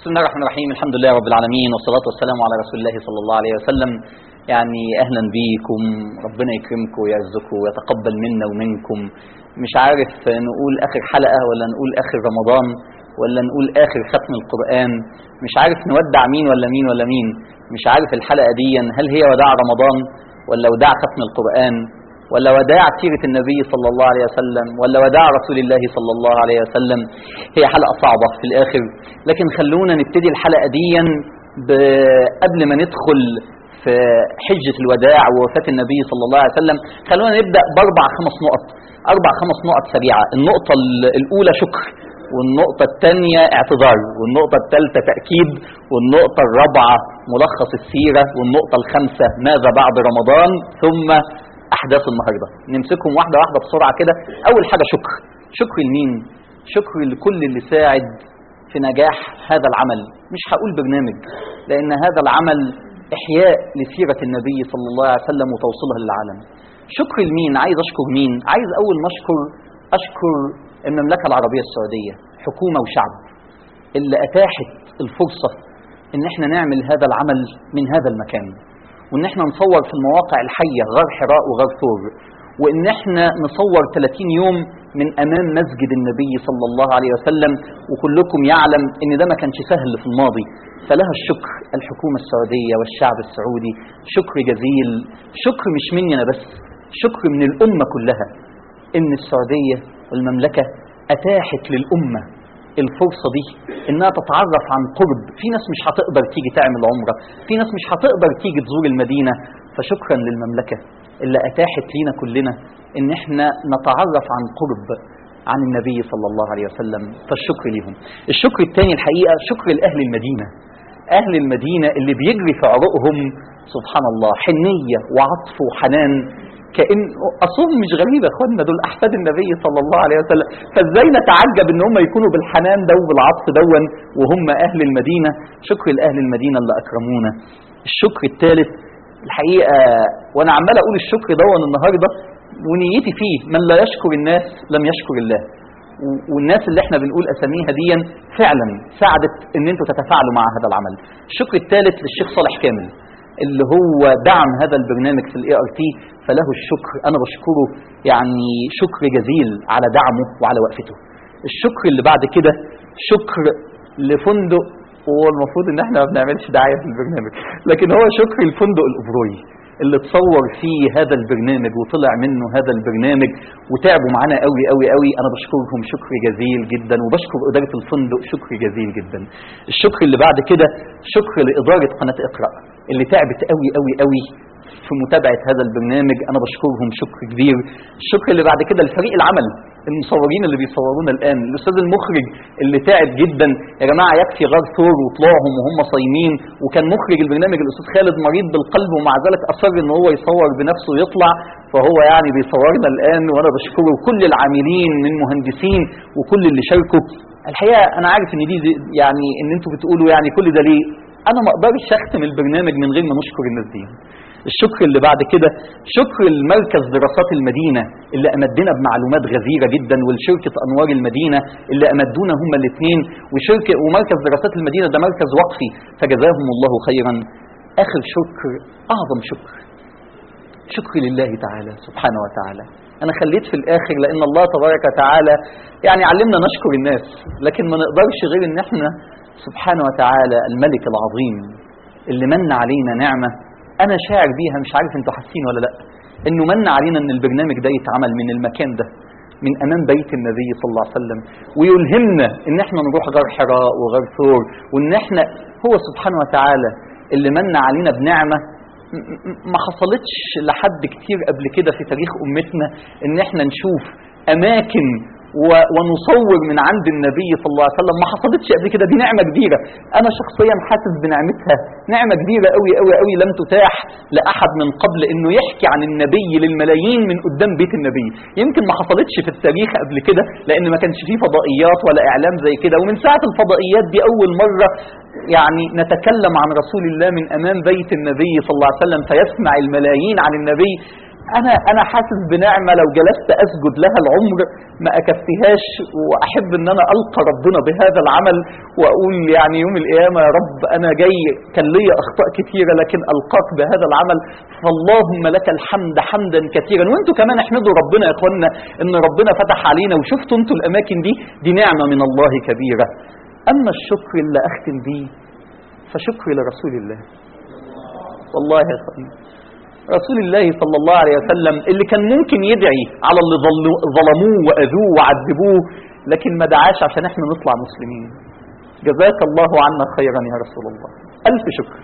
بسم الله الرحمن الرحيم الحمد لله رب العالمين والصلاة والسلام على رسول الله صلى الله عليه وسلم يعني أهلا بيكم ربنا يكرمكم ويعزكم ويتقبل منا ومنكم مش عارف نقول آخر حلقة ولا نقول آخر رمضان ولا نقول آخر ختم القرآن مش عارف نودع مين ولا مين ولا مين مش عارف الحلقة دي هل هي وداع رمضان ولا وداع ختم القرآن ولا وداع سيرة النبي صلى الله عليه وسلم ولا وداع رسول الله صلى الله عليه وسلم هي حلقة صعبة في الآخر لكن خلونا نبتدي الحلقة دي قبل ما ندخل في حجة الوداع ووفاة النبي صلى الله عليه وسلم خلونا نبدأ بأربع خمس نقط أربع خمس نقط سريعة النقطة الأولى شكر والنقطة الثانية اعتذار والنقطة الثالثة تأكيد والنقطة الرابعة ملخص السيرة والنقطة الخامسة ماذا بعد رمضان ثم احداث النهارده نمسكهم واحده واحده بسرعه كده اول حاجه شكر شكر لمين شكر لكل اللي ساعد في نجاح هذا العمل مش هقول برنامج لان هذا العمل احياء لسيره النبي صلى الله عليه وسلم وتوصيلها للعالم شكر لمين عايز اشكر مين عايز اول ما اشكر اشكر المملكه العربيه السعوديه حكومه وشعب اللي اتاحت الفرصه ان احنا نعمل هذا العمل من هذا المكان وان احنا نصور في المواقع الحيه غار حراء وغار ثور وان احنا نصور 30 يوم من امام مسجد النبي صلى الله عليه وسلم وكلكم يعلم ان ده ما كانش سهل في الماضي فلها الشكر الحكومه السعوديه والشعب السعودي شكر جزيل شكر مش مني انا بس شكر من الامه كلها ان السعوديه والمملكه اتاحت للامه الفرصة دي انها تتعرف عن قرب في ناس مش هتقدر تيجي تعمل عمرة في ناس مش هتقدر تيجي تزور المدينة فشكرا للمملكة اللي اتاحت لينا كلنا ان احنا نتعرف عن قرب عن النبي صلى الله عليه وسلم فالشكر ليهم الشكر الثاني الحقيقة شكر لأهل المدينة أهل المدينة اللي بيجري في عروقهم سبحان الله حنية وعطف وحنان كأن أصوم مش غريبة يا اخوانا دول أحفاد النبي صلى الله عليه وسلم فازاي نتعجب ان هم يكونوا بالحنان ده وبالعطف دون وهم أهل المدينة شكر لأهل المدينة اللي أكرمونا الشكر الثالث الحقيقة وأنا عمال أقول الشكر دون النهاردة ونيتي فيه من لا يشكر الناس لم يشكر الله والناس اللي احنا بنقول اساميها دي فعلا ساعدت ان انتوا تتفاعلوا مع هذا العمل الشكر الثالث للشيخ صالح كامل اللي هو دعم هذا البرنامج في الاي ار تي فله الشكر انا بشكره يعني شكر جزيل على دعمه وعلى وقفته الشكر اللي بعد كده شكر لفندق هو المفروض ان احنا ما بنعملش دعايه في البرنامج لكن هو شكر الفندق الابروي اللي تصور فيه هذا البرنامج وطلع منه هذا البرنامج وتعبوا معانا قوي قوي قوي انا بشكرهم شكر جزيل جدا وبشكر اداره الفندق شكر جزيل جدا الشكر اللي بعد كده شكر لاداره قناه اقرا اللي تعبت قوي قوي قوي في متابعة هذا البرنامج أنا بشكرهم شكر كبير الشكر اللي بعد كده لفريق العمل المصورين اللي بيصورونا الآن الأستاذ المخرج اللي تعب جدا يا جماعة يكفي غار ثور وطلوعهم وهم صايمين وكان مخرج البرنامج الأستاذ خالد مريض بالقلب ومع ذلك أصر إن هو يصور بنفسه ويطلع فهو يعني بيصورنا الآن وأنا بشكره كل العاملين من مهندسين وكل اللي شاركوا الحقيقة أنا عارف إن دي يعني إن أنتوا بتقولوا يعني كل ده ليه أنا ما أقدرش أختم البرنامج من غير ما نشكر الناس دي الشكر اللي بعد كده شكر المركز دراسات المدينة اللي أمدنا بمعلومات غزيرة جدا والشركة أنوار المدينة اللي أمدونا هما الاثنين وشركة ومركز دراسات المدينة ده مركز وقفي فجزاهم الله خيرا آخر شكر أعظم شكر شكر لله تعالى سبحانه وتعالى أنا خليت في الآخر لأن الله تبارك وتعالى يعني علمنا نشكر الناس لكن ما نقدرش غير إن احنا سبحانه وتعالى الملك العظيم اللي من علينا نعمة انا شاعر بيها مش عارف انتوا حاسين ولا لا انه من علينا ان البرنامج ده يتعمل من المكان ده من امام بيت النبي صلى الله عليه وسلم ويلهمنا ان احنا نروح غار حراء وغار ثور وان احنا هو سبحانه وتعالى اللي من علينا بنعمه ما حصلتش لحد كتير قبل كده في تاريخ امتنا ان احنا نشوف اماكن ونصور من عند النبي صلى الله عليه وسلم ما حصلتش قبل كده دي نعمة كبيرة أنا شخصيا حاسس بنعمتها نعمة كبيرة قوي قوي قوي لم تتاح لأحد من قبل إنه يحكي عن النبي للملايين من قدام بيت النبي يمكن ما حصلتش في التاريخ قبل كده لأن ما كانش فيه فضائيات ولا إعلام زي كده ومن ساعة الفضائيات دي أول مرة يعني نتكلم عن رسول الله من أمام بيت النبي صلى الله عليه وسلم فيسمع الملايين عن النبي انا انا حاسس بنعمه لو جلست اسجد لها العمر ما اكفيهاش واحب ان انا القى ربنا بهذا العمل واقول يعني يوم القيامه يا رب انا جاي كان لي اخطاء كثيره لكن القاك بهذا العمل فاللهم لك الحمد حمدا كثيرا وانتم كمان احمدوا ربنا يا اخوانا ان ربنا فتح علينا وشفتوا انتوا الاماكن دي دي نعمه من الله كبيره اما الشكر اللي اختم بيه فشكري لرسول الله والله يا اخواني رسول الله صلى الله عليه وسلم اللي كان ممكن يدعي على اللي ظلوا- ظلموه واذوه وعذبوه لكن ما دعاش عشان احنا نطلع مسلمين جزاك الله عنا خيرا يا رسول الله الف شكر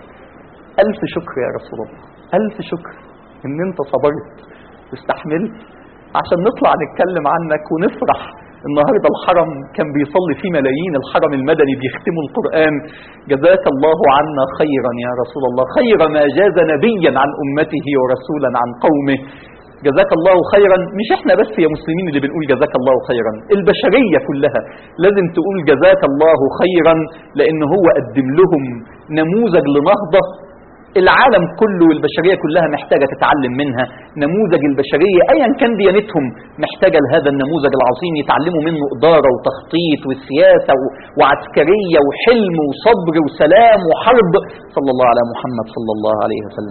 الف شكر يا رسول الله الف شكر ان انت صبرت واستحملت عشان نطلع نتكلم عنك ونفرح النهاردة الحرم كان بيصلي فيه ملايين الحرم المدني بيختموا القرآن جزاك الله عنا خيرا يا رسول الله خير ما جاز نبيا عن أمته ورسولا عن قومه جزاك الله خيرا مش احنا بس يا مسلمين اللي بنقول جزاك الله خيرا البشرية كلها لازم تقول جزاك الله خيرا لان هو قدم لهم نموذج لنهضة العالم كله والبشرية كلها محتاجة تتعلم منها نموذج البشرية أيا كان ديانتهم محتاجة لهذا النموذج العظيم يتعلموا منه إدارة وتخطيط وسياسة و- وعسكرية وحلم وصبر وسلام وحرب صلى الله على محمد صلى الله عليه وسلم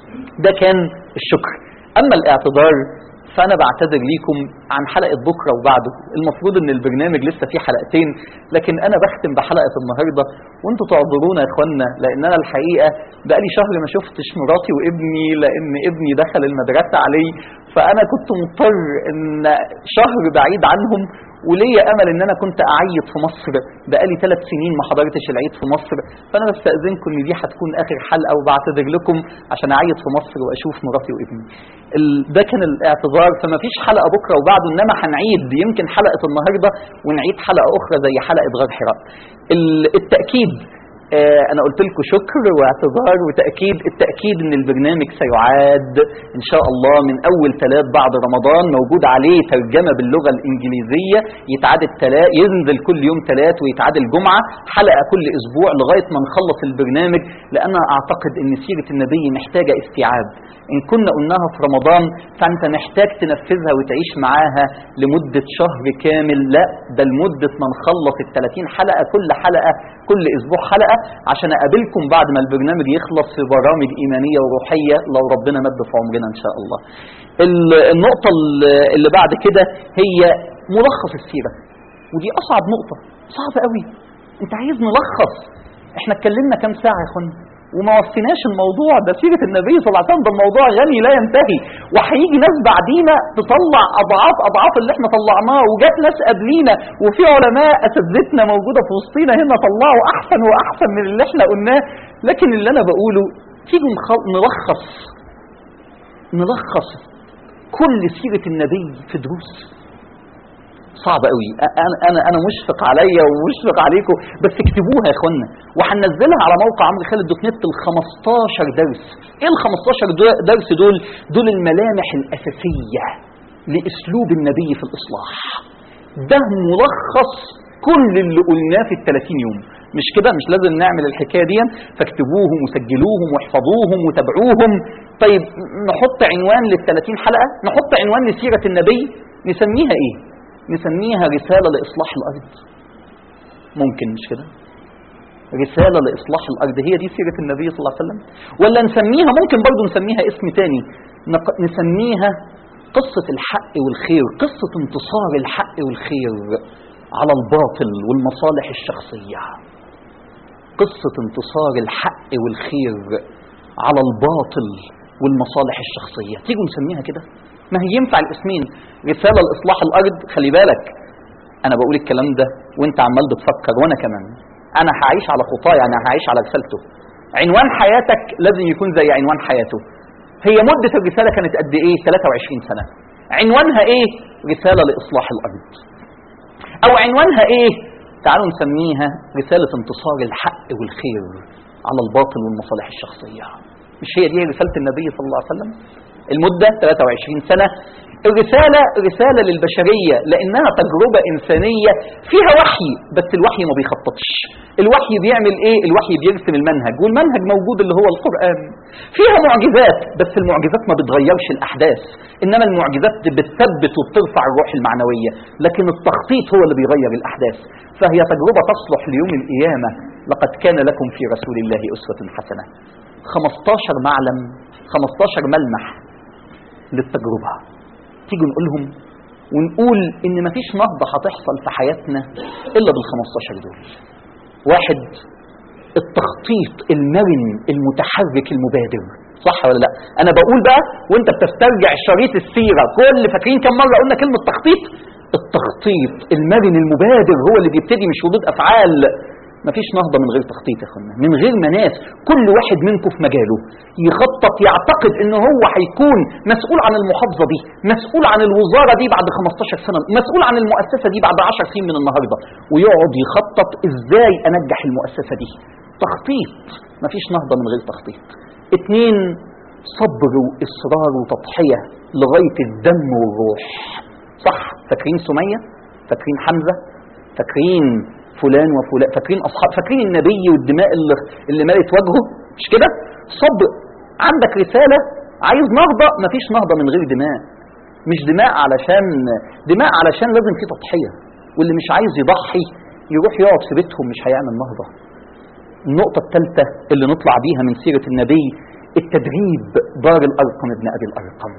ده كان الشكر أما الاعتذار فأنا بعتذر ليكم عن حلقة بكرة وبعده المفروض أن البرنامج لسه فيه حلقتين لكن أنا بختم بحلقة النهاردة وانتوا تعذرونا يا إخوانا لأن أنا الحقيقة بقالي شهر ما شفتش مراتي وابني لأن ابني دخل المدرسة علي فأنا كنت مضطر أن شهر بعيد عنهم وليا امل ان انا كنت اعيد في مصر بقالي ثلاث سنين ما حضرتش العيد في مصر فانا بستاذنكم ان دي هتكون اخر حلقه وبعتذر لكم عشان اعيد في مصر واشوف مراتي وابني ال- ده كان الاعتذار فما فيش حلقه بكره وبعده انما هنعيد يمكن حلقه النهارده ونعيد حلقه اخرى زي حلقه غار حراء ال- التاكيد آه، انا قلت لكم شكر واعتذار وتاكيد التاكيد ان البرنامج سيعاد ان شاء الله من اول ثلاث بعد رمضان موجود عليه ترجمه باللغه الانجليزيه يتعاد الثلاث ينزل كل يوم ثلاث ويتعاد الجمعه حلقه كل اسبوع لغايه ما نخلص البرنامج لان اعتقد ان سيره النبي محتاجه استيعاب ان كنا قلناها في رمضان فانت محتاج تنفذها وتعيش معاها لمده شهر كامل لا ده لمده ما نخلص ال 30 حلقه كل حلقه كل اسبوع حلقه عشان اقابلكم بعد ما البرنامج يخلص في برامج ايمانيه وروحيه لو ربنا مد في عمرنا ان شاء الله. ال- النقطه ال- اللي بعد كده هي ملخص السيره ودي اصعب نقطه صعبه قوي انت عايز ملخص احنا اتكلمنا كام ساعه يا اخوانا وما وفيناش الموضوع ده سيرة النبي صلى الله عليه وسلم ده الموضوع غني لا ينتهي وهيجي ناس بعدينا تطلع أضعاف أضعاف اللي احنا طلعناه وجات ناس قبلينا وفي علماء أساتذتنا موجودة في وسطينا هنا طلعوا أحسن وأحسن من اللي احنا قلناه لكن اللي أنا بقوله تيجوا نخ- نلخص نلخص كل سيرة النبي في دروس صعب قوي انا انا انا مشفق عليا ومشفق عليكم بس اكتبوها يا اخوانا وهننزلها على موقع عمرو خالد دوت نت ال 15 درس ايه ال 15 دو- درس دول دول الملامح الاساسيه لاسلوب النبي في الاصلاح ده ملخص كل اللي قلناه في ال 30 يوم مش كده مش لازم نعمل الحكايه دي فاكتبوهم وسجلوهم واحفظوهم وتابعوهم طيب نحط عنوان لل 30 حلقه نحط عنوان لسيره النبي نسميها ايه نسميها رسالة لإصلاح الأرض ممكن مش كده رسالة لإصلاح الأرض هي دي سيرة النبي صلى الله عليه وسلم ولا نسميها ممكن برضو نسميها اسم تاني نق- نسميها قصة الحق والخير قصة انتصار الحق والخير على الباطل والمصالح الشخصية قصة انتصار الحق والخير على الباطل والمصالح الشخصية تيجوا نسميها كده ما هي ينفع الاسمين رسالة لإصلاح الأرض خلي بالك أنا بقول الكلام ده وأنت عمال بتفكر وأنا كمان أنا هعيش على خطاه يعني هعيش على رسالته عنوان حياتك لازم يكون زي عنوان حياته هي مدة الرسالة كانت قد إيه 23 سنة عنوانها إيه رسالة لإصلاح الأرض أو عنوانها إيه تعالوا نسميها رسالة انتصار الحق والخير على الباطل والمصالح الشخصية مش هي دي رسالة النبي صلى الله عليه وسلم المدة 23 سنة الرسالة رسالة للبشرية لأنها تجربة إنسانية فيها وحي بس الوحي ما بيخططش الوحي بيعمل إيه؟ الوحي بيرسم المنهج والمنهج موجود اللي هو القرآن فيها معجزات بس المعجزات ما بتغيرش الأحداث إنما المعجزات بتثبت وبترفع الروح المعنوية لكن التخطيط هو اللي بيغير الأحداث فهي تجربة تصلح ليوم القيامة لقد كان لكم في رسول الله أسوة حسنة 15 معلم 15 ملمح للتجربة تيجوا نقول لهم ونقول ان مفيش نهضة هتحصل في حياتنا الا بال 15 دول واحد التخطيط المرن المتحرك المبادر صح ولا لا انا بقول بقى وانت بتسترجع شريط السيرة كل فاكرين كم مرة قلنا كلمة تخطيط التخطيط المرن المبادر هو اللي بيبتدي مش ردود افعال مفيش نهضة من غير تخطيط يا اخوانا من غير ما ناس كل واحد منكم في مجاله يخطط يعتقد ان هو هيكون مسؤول عن المحافظة دي مسؤول عن الوزارة دي بعد 15 سنة مسؤول عن المؤسسة دي بعد 10 سنين من النهاردة ويقعد يخطط ازاي انجح المؤسسة دي تخطيط مفيش نهضة من غير تخطيط اتنين صبر واصرار وتضحية لغاية الدم والروح صح فاكرين سمية فاكرين حمزة فاكرين فلان وفلان فاكرين اصحاب فاكرين النبي والدماء اللي, اللي مالت وجهه مش كده صبر عندك رساله عايز نهضه مفيش نهضه من غير دماء مش دماء علشان دماء علشان لازم في تضحيه واللي مش عايز يضحي يروح يقعد في بيتهم مش هيعمل نهضه النقطة الثالثة اللي نطلع بيها من سيرة النبي التدريب دار الأرقم ابن أبي الأرقم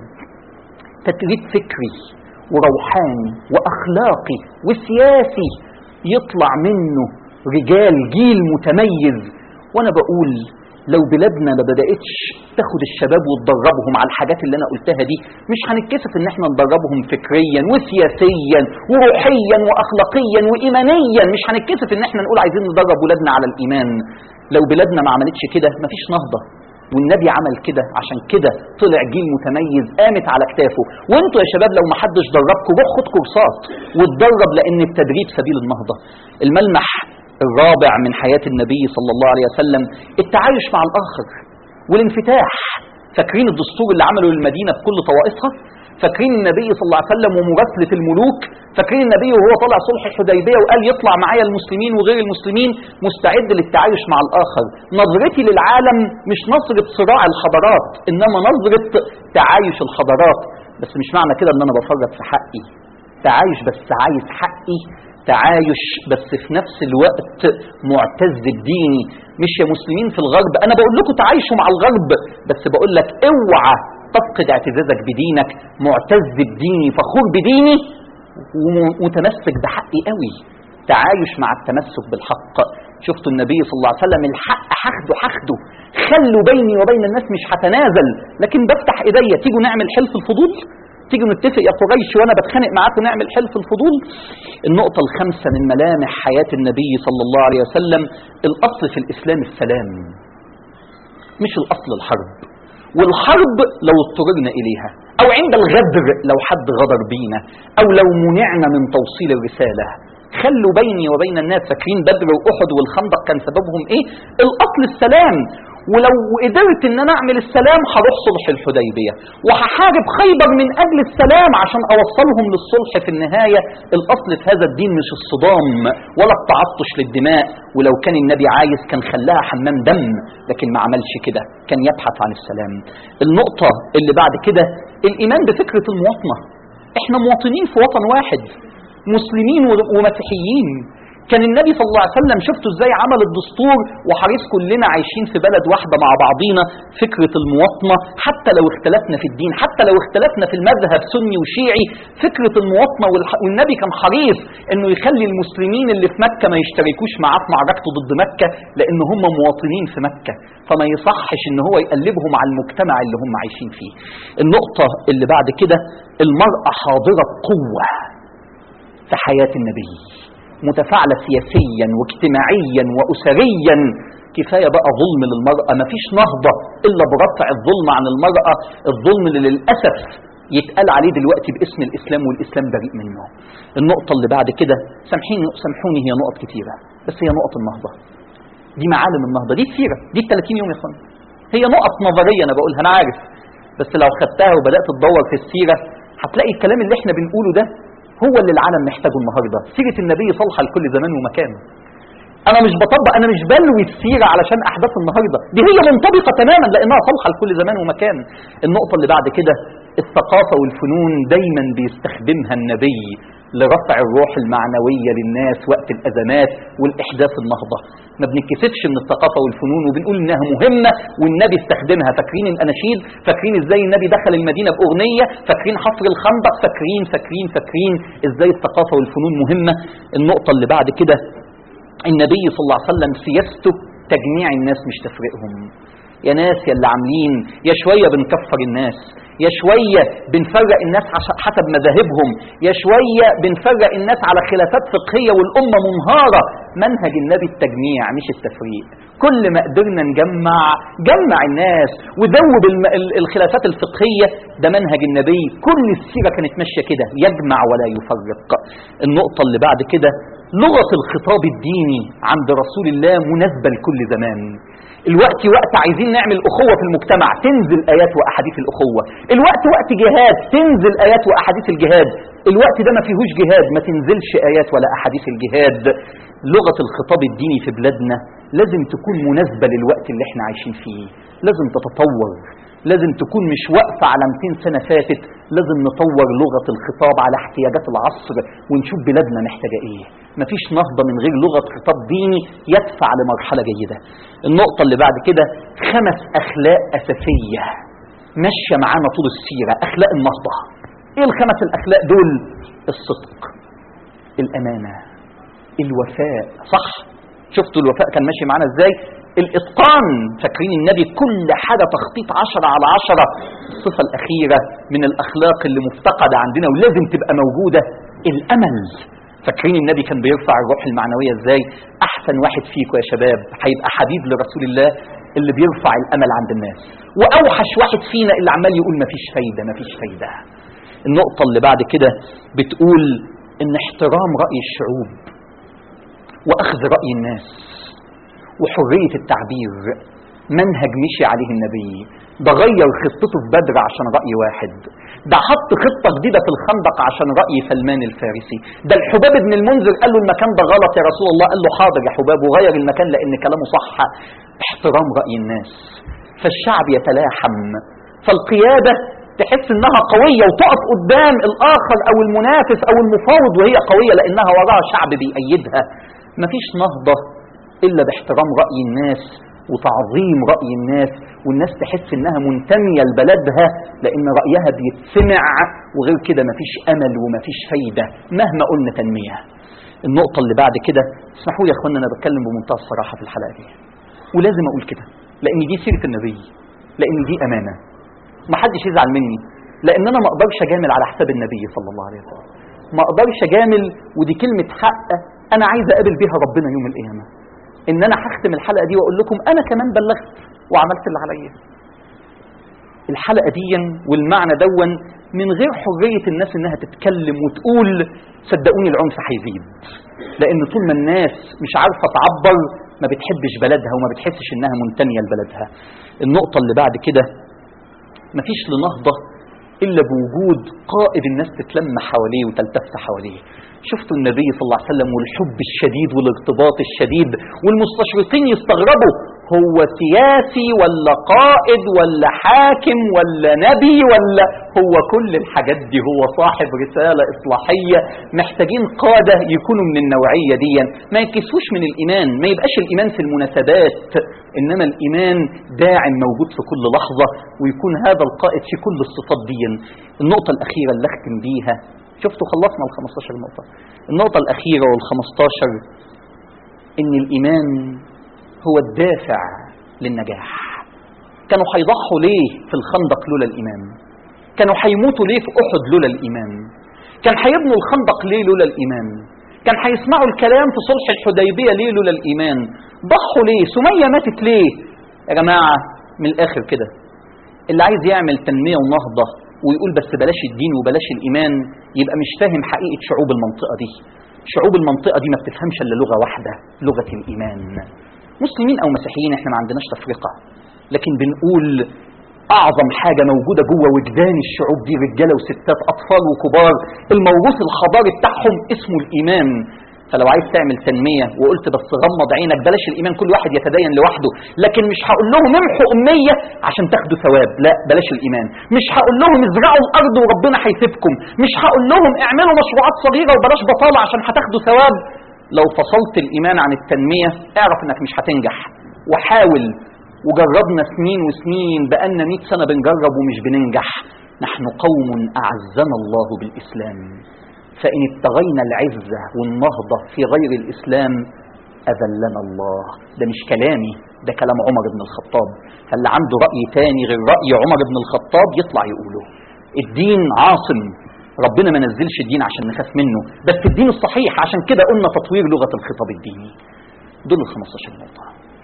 تدريب فكري وروحاني وأخلاقي وسياسي يطلع منه رجال جيل متميز وانا بقول لو بلادنا ما بدأتش تاخد الشباب وتدربهم على الحاجات اللي انا قلتها دي مش هنتكسف ان احنا ندربهم فكريا وسياسيا وروحيا واخلاقيا وايمانيا مش هنتكسف ان احنا نقول عايزين ندرب ولادنا على الايمان لو بلادنا ما عملتش كده مفيش نهضه والنبي عمل كده عشان كده طلع جيل متميز قامت على كتافه وانتوا يا شباب لو ما حدش دربكم روح خد كورسات واتدرب لان التدريب سبيل النهضه الملمح الرابع من حياه النبي صلى الله عليه وسلم التعايش مع الاخر والانفتاح فاكرين الدستور اللي عمله للمدينه بكل طوائفها فاكرين النبي صلى الله عليه وسلم ومراسله الملوك فاكرين النبي وهو طالع صلح الحديبيه وقال يطلع معايا المسلمين وغير المسلمين مستعد للتعايش مع الاخر نظرتي للعالم مش نظره صراع الحضارات انما نظره تعايش الحضارات بس مش معنى كده ان انا بفرط في حقي تعايش بس عايز حقي تعايش بس في نفس الوقت معتز بديني مش يا مسلمين في الغرب انا بقول لكم تعايشوا مع الغرب بس بقول لك اوعى تفقد اعتزازك بدينك معتز بديني فخور بديني ومتمسك بحقي قوي تعايش مع التمسك بالحق شفتوا النبي صلى الله عليه وسلم الحق حخده حخده خلوا بيني وبين الناس مش هتنازل لكن بفتح ايديا تيجوا نعمل حلف الفضول تيجوا نتفق يا قريش وانا بتخانق معاكم نعمل حلف الفضول النقطة الخامسة من ملامح حياة النبي صلى الله عليه وسلم الأصل في الإسلام السلام مش الأصل الحرب والحرب لو اضطررنا إليها أو عند الغدر لو حد غدر بينا أو لو منعنا من توصيل الرسالة خلوا بيني وبين الناس فاكرين بدر وأحد والخندق كان سببهم إيه الأصل السلام ولو قدرت ان انا اعمل السلام هروح صلح الحديبيه وهحارب خيبر من اجل السلام عشان اوصلهم للصلح في النهايه الاصل في هذا الدين مش الصدام ولا التعطش للدماء ولو كان النبي عايز كان خلاها حمام دم لكن ما عملش كده كان يبحث عن السلام النقطه اللي بعد كده الايمان بفكره المواطنه احنا مواطنين في وطن واحد مسلمين ومسيحيين كان النبي صلى الله عليه وسلم شفتوا ازاي عمل الدستور وحريص كلنا عايشين في بلد واحده مع بعضينا فكره المواطنه حتى لو اختلفنا في الدين حتى لو اختلفنا في المذهب سني وشيعي فكره المواطنه والنبي كان حريص انه يخلي المسلمين اللي في مكه ما يشتركوش معاه في معركته ضد مكه لان هم مواطنين في مكه فما يصحش ان هو يقلبهم على المجتمع اللي هم عايشين فيه النقطه اللي بعد كده المراه حاضره بقوه في حياه النبي متفاعلة سياسيا واجتماعيا وأسريا كفاية بقى ظلم للمرأة مفيش نهضة إلا برفع الظلم عن المرأة الظلم اللي للأسف يتقال عليه دلوقتي باسم الإسلام والإسلام بريء منه النقطة اللي بعد كده سامحيني سامحوني هي نقط كتيرة بس هي نقط النهضة دي معالم النهضة دي السيرة دي ال 30 يوم يا اخوان هي نقط نظرية أنا بقولها أنا عارف بس لو خدتها وبدأت تدور في السيرة هتلاقي الكلام اللي احنا بنقوله ده هو اللي العالم محتاجه النهارده سيره النبي صالحه لكل زمان ومكان انا مش بطبق انا مش بلوي السيره علشان احداث النهارده دي هي منطبقه تماما لانها صالحه لكل زمان ومكان النقطه اللي بعد كده الثقافه والفنون دايما بيستخدمها النبي لرفع الروح المعنويه للناس وقت الازمات والاحداث النهضه ما بنتكسفش من الثقافه والفنون وبنقول انها مهمه والنبي استخدمها فاكرين الاناشيد فاكرين ازاي النبي دخل المدينه باغنيه فاكرين حفر الخندق فاكرين فاكرين فاكرين ازاي الثقافه والفنون مهمه النقطه اللي بعد كده النبي صلى الله عليه وسلم سياسته تجميع الناس مش تفرقهم يا ناس يا اللي عاملين يا شويه بنكفر الناس يا شويه بنفرق الناس عش- حسب مذاهبهم يا شويه بنفرق الناس على خلافات فقهيه والامه منهاره منهج النبي التجميع مش التفريق كل ما قدرنا نجمع جمع الناس وذوب الم- ال- الخلافات الفقهيه ده منهج النبي كل السيره كانت ماشيه كده يجمع ولا يفرق النقطه اللي بعد كده لغه الخطاب الديني عند رسول الله مناسبه لكل زمان الوقت وقت عايزين نعمل أخوة في المجتمع تنزل آيات وأحاديث الأخوة الوقت وقت جهاد تنزل آيات وأحاديث الجهاد الوقت ده ما فيهوش جهاد ما تنزلش آيات ولا أحاديث الجهاد لغة الخطاب الديني في بلادنا لازم تكون مناسبة للوقت اللي احنا عايشين فيه لازم تتطور لازم تكون مش واقفة على 200 سنة فاتت لازم نطور لغة الخطاب على احتياجات العصر ونشوف بلادنا محتاجة ايه مفيش نهضة من غير لغة خطاب ديني يدفع لمرحلة جيدة النقطة اللي بعد كده خمس أخلاق أساسية ماشية معانا طول السيرة أخلاق النهضة ايه الخمس الأخلاق دول الصدق الأمانة الوفاء صح شفتوا الوفاء كان ماشي معانا ازاي الإتقان فاكرين النبي كل حاجة تخطيط عشرة على عشرة الصفة الأخيرة من الأخلاق اللي مفتقدة عندنا ولازم تبقى موجودة الأمل فاكرين النبي كان بيرفع الروح المعنوية ازاي أحسن واحد فيكم يا شباب هيبقى حبيب لرسول الله اللي بيرفع الأمل عند الناس وأوحش واحد فينا اللي عمال يقول مفيش فايدة مفيش فايدة النقطة اللي بعد كده بتقول إن احترام رأي الشعوب وأخذ رأي الناس وحرية التعبير منهج مشي عليه النبي ده غير خطته في بدر عشان رأي واحد ده حط خطة جديدة في الخندق عشان رأي سلمان الفارسي ده الحباب بن المنذر قال له المكان ده غلط يا رسول الله قال له حاضر يا حباب وغير المكان لأن كلامه صح احترام رأي الناس فالشعب يتلاحم فالقيادة تحس انها قوية وتقف قدام الاخر او المنافس او المفاوض وهي قوية لانها وراها شعب بيأيدها مفيش نهضة الا باحترام رأي الناس وتعظيم رأي الناس والناس تحس انها منتمية لبلدها لان رأيها بيتسمع وغير كده مفيش امل ومفيش فايدة مهما قلنا تنمية النقطة اللي بعد كده اسمحوا لي يا اخوانا انا بتكلم بمنتهى الصراحة في الحلقة دي ولازم اقول كده لان دي سيرة النبي لان دي امانة ما حدش يزعل مني لان انا ما اقدرش اجامل على حساب النبي صلى الله عليه وسلم ما اقدرش اجامل ودي كلمة حق انا عايز اقابل بيها ربنا يوم القيامة ان انا هختم الحلقة دي واقول لكم انا كمان بلغت وعملت اللي عليا الحلقة دي والمعنى دون من غير حرية الناس انها تتكلم وتقول صدقوني العنف هيزيد لان طول ما الناس مش عارفة تعبر ما بتحبش بلدها وما بتحسش انها منتمية لبلدها النقطة اللي بعد كده مفيش لنهضة إلا بوجود قائد الناس تتلم حواليه وتلتف حواليه شفتوا النبي صلى الله عليه وسلم والحب الشديد والارتباط الشديد والمستشرقين يستغربوا هو سياسي ولا قائد ولا حاكم ولا نبي ولا هو كل الحاجات دي هو صاحب رسالة إصلاحية محتاجين قادة يكونوا من النوعية دي ما يكسوش من الإيمان ما يبقاش الإيمان في المناسبات إنما الإيمان داعم موجود في كل لحظة ويكون هذا القائد في كل الصفات دي النقطة الأخيرة اللي أختم بيها شفتوا خلصنا ال 15 نقطة النقطة الأخيرة وال 15 إن الإيمان هو الدافع للنجاح كانوا هيضحوا ليه في الخندق لولا الإيمان كانوا هيموتوا ليه في أحد لولا الإيمان كان هيبنوا الخندق ليه لولا الإيمان كان هيسمعوا الكلام في صلح الحديبية ليه لولا الإيمان ضحوا ليه سمية ماتت ليه يا جماعة من الآخر كده اللي عايز يعمل تنمية ونهضة ويقول بس بلاش الدين وبلاش الإيمان يبقى مش فاهم حقيقة شعوب المنطقة دي شعوب المنطقة دي ما بتفهمش إلا لغة واحدة لغة الإيمان مسلمين أو مسيحيين احنا ما عندناش تفرقة لكن بنقول اعظم حاجه موجوده جوه وجدان الشعوب دي رجاله وستات اطفال وكبار الموروث الحضاري بتاعهم اسمه الايمان فلو عايز تعمل تنميه وقلت بس غمض عينك بلاش الايمان كل واحد يتدين لوحده لكن مش هقول لهم امحوا اميه عشان تاخدوا ثواب لا بلاش الايمان مش هقول لهم ازرعوا الارض وربنا هيسيبكم مش هقول لهم اعملوا مشروعات صغيره وبلاش بطاله عشان هتاخدوا ثواب لو فصلت الايمان عن التنميه اعرف انك مش هتنجح وحاول وجربنا سنين وسنين بقالنا 100 سنه بنجرب ومش بننجح نحن قوم اعزنا الله بالاسلام فإن ابتغينا العزة والنهضة في غير الإسلام أذلنا الله ده مش كلامي ده كلام عمر بن الخطاب فاللي عنده رأي تاني غير رأي عمر بن الخطاب يطلع يقوله الدين عاصم ربنا ما نزلش الدين عشان نخاف منه بس الدين الصحيح عشان كده قلنا تطوير لغة الخطاب الديني دول ال 15 نقطة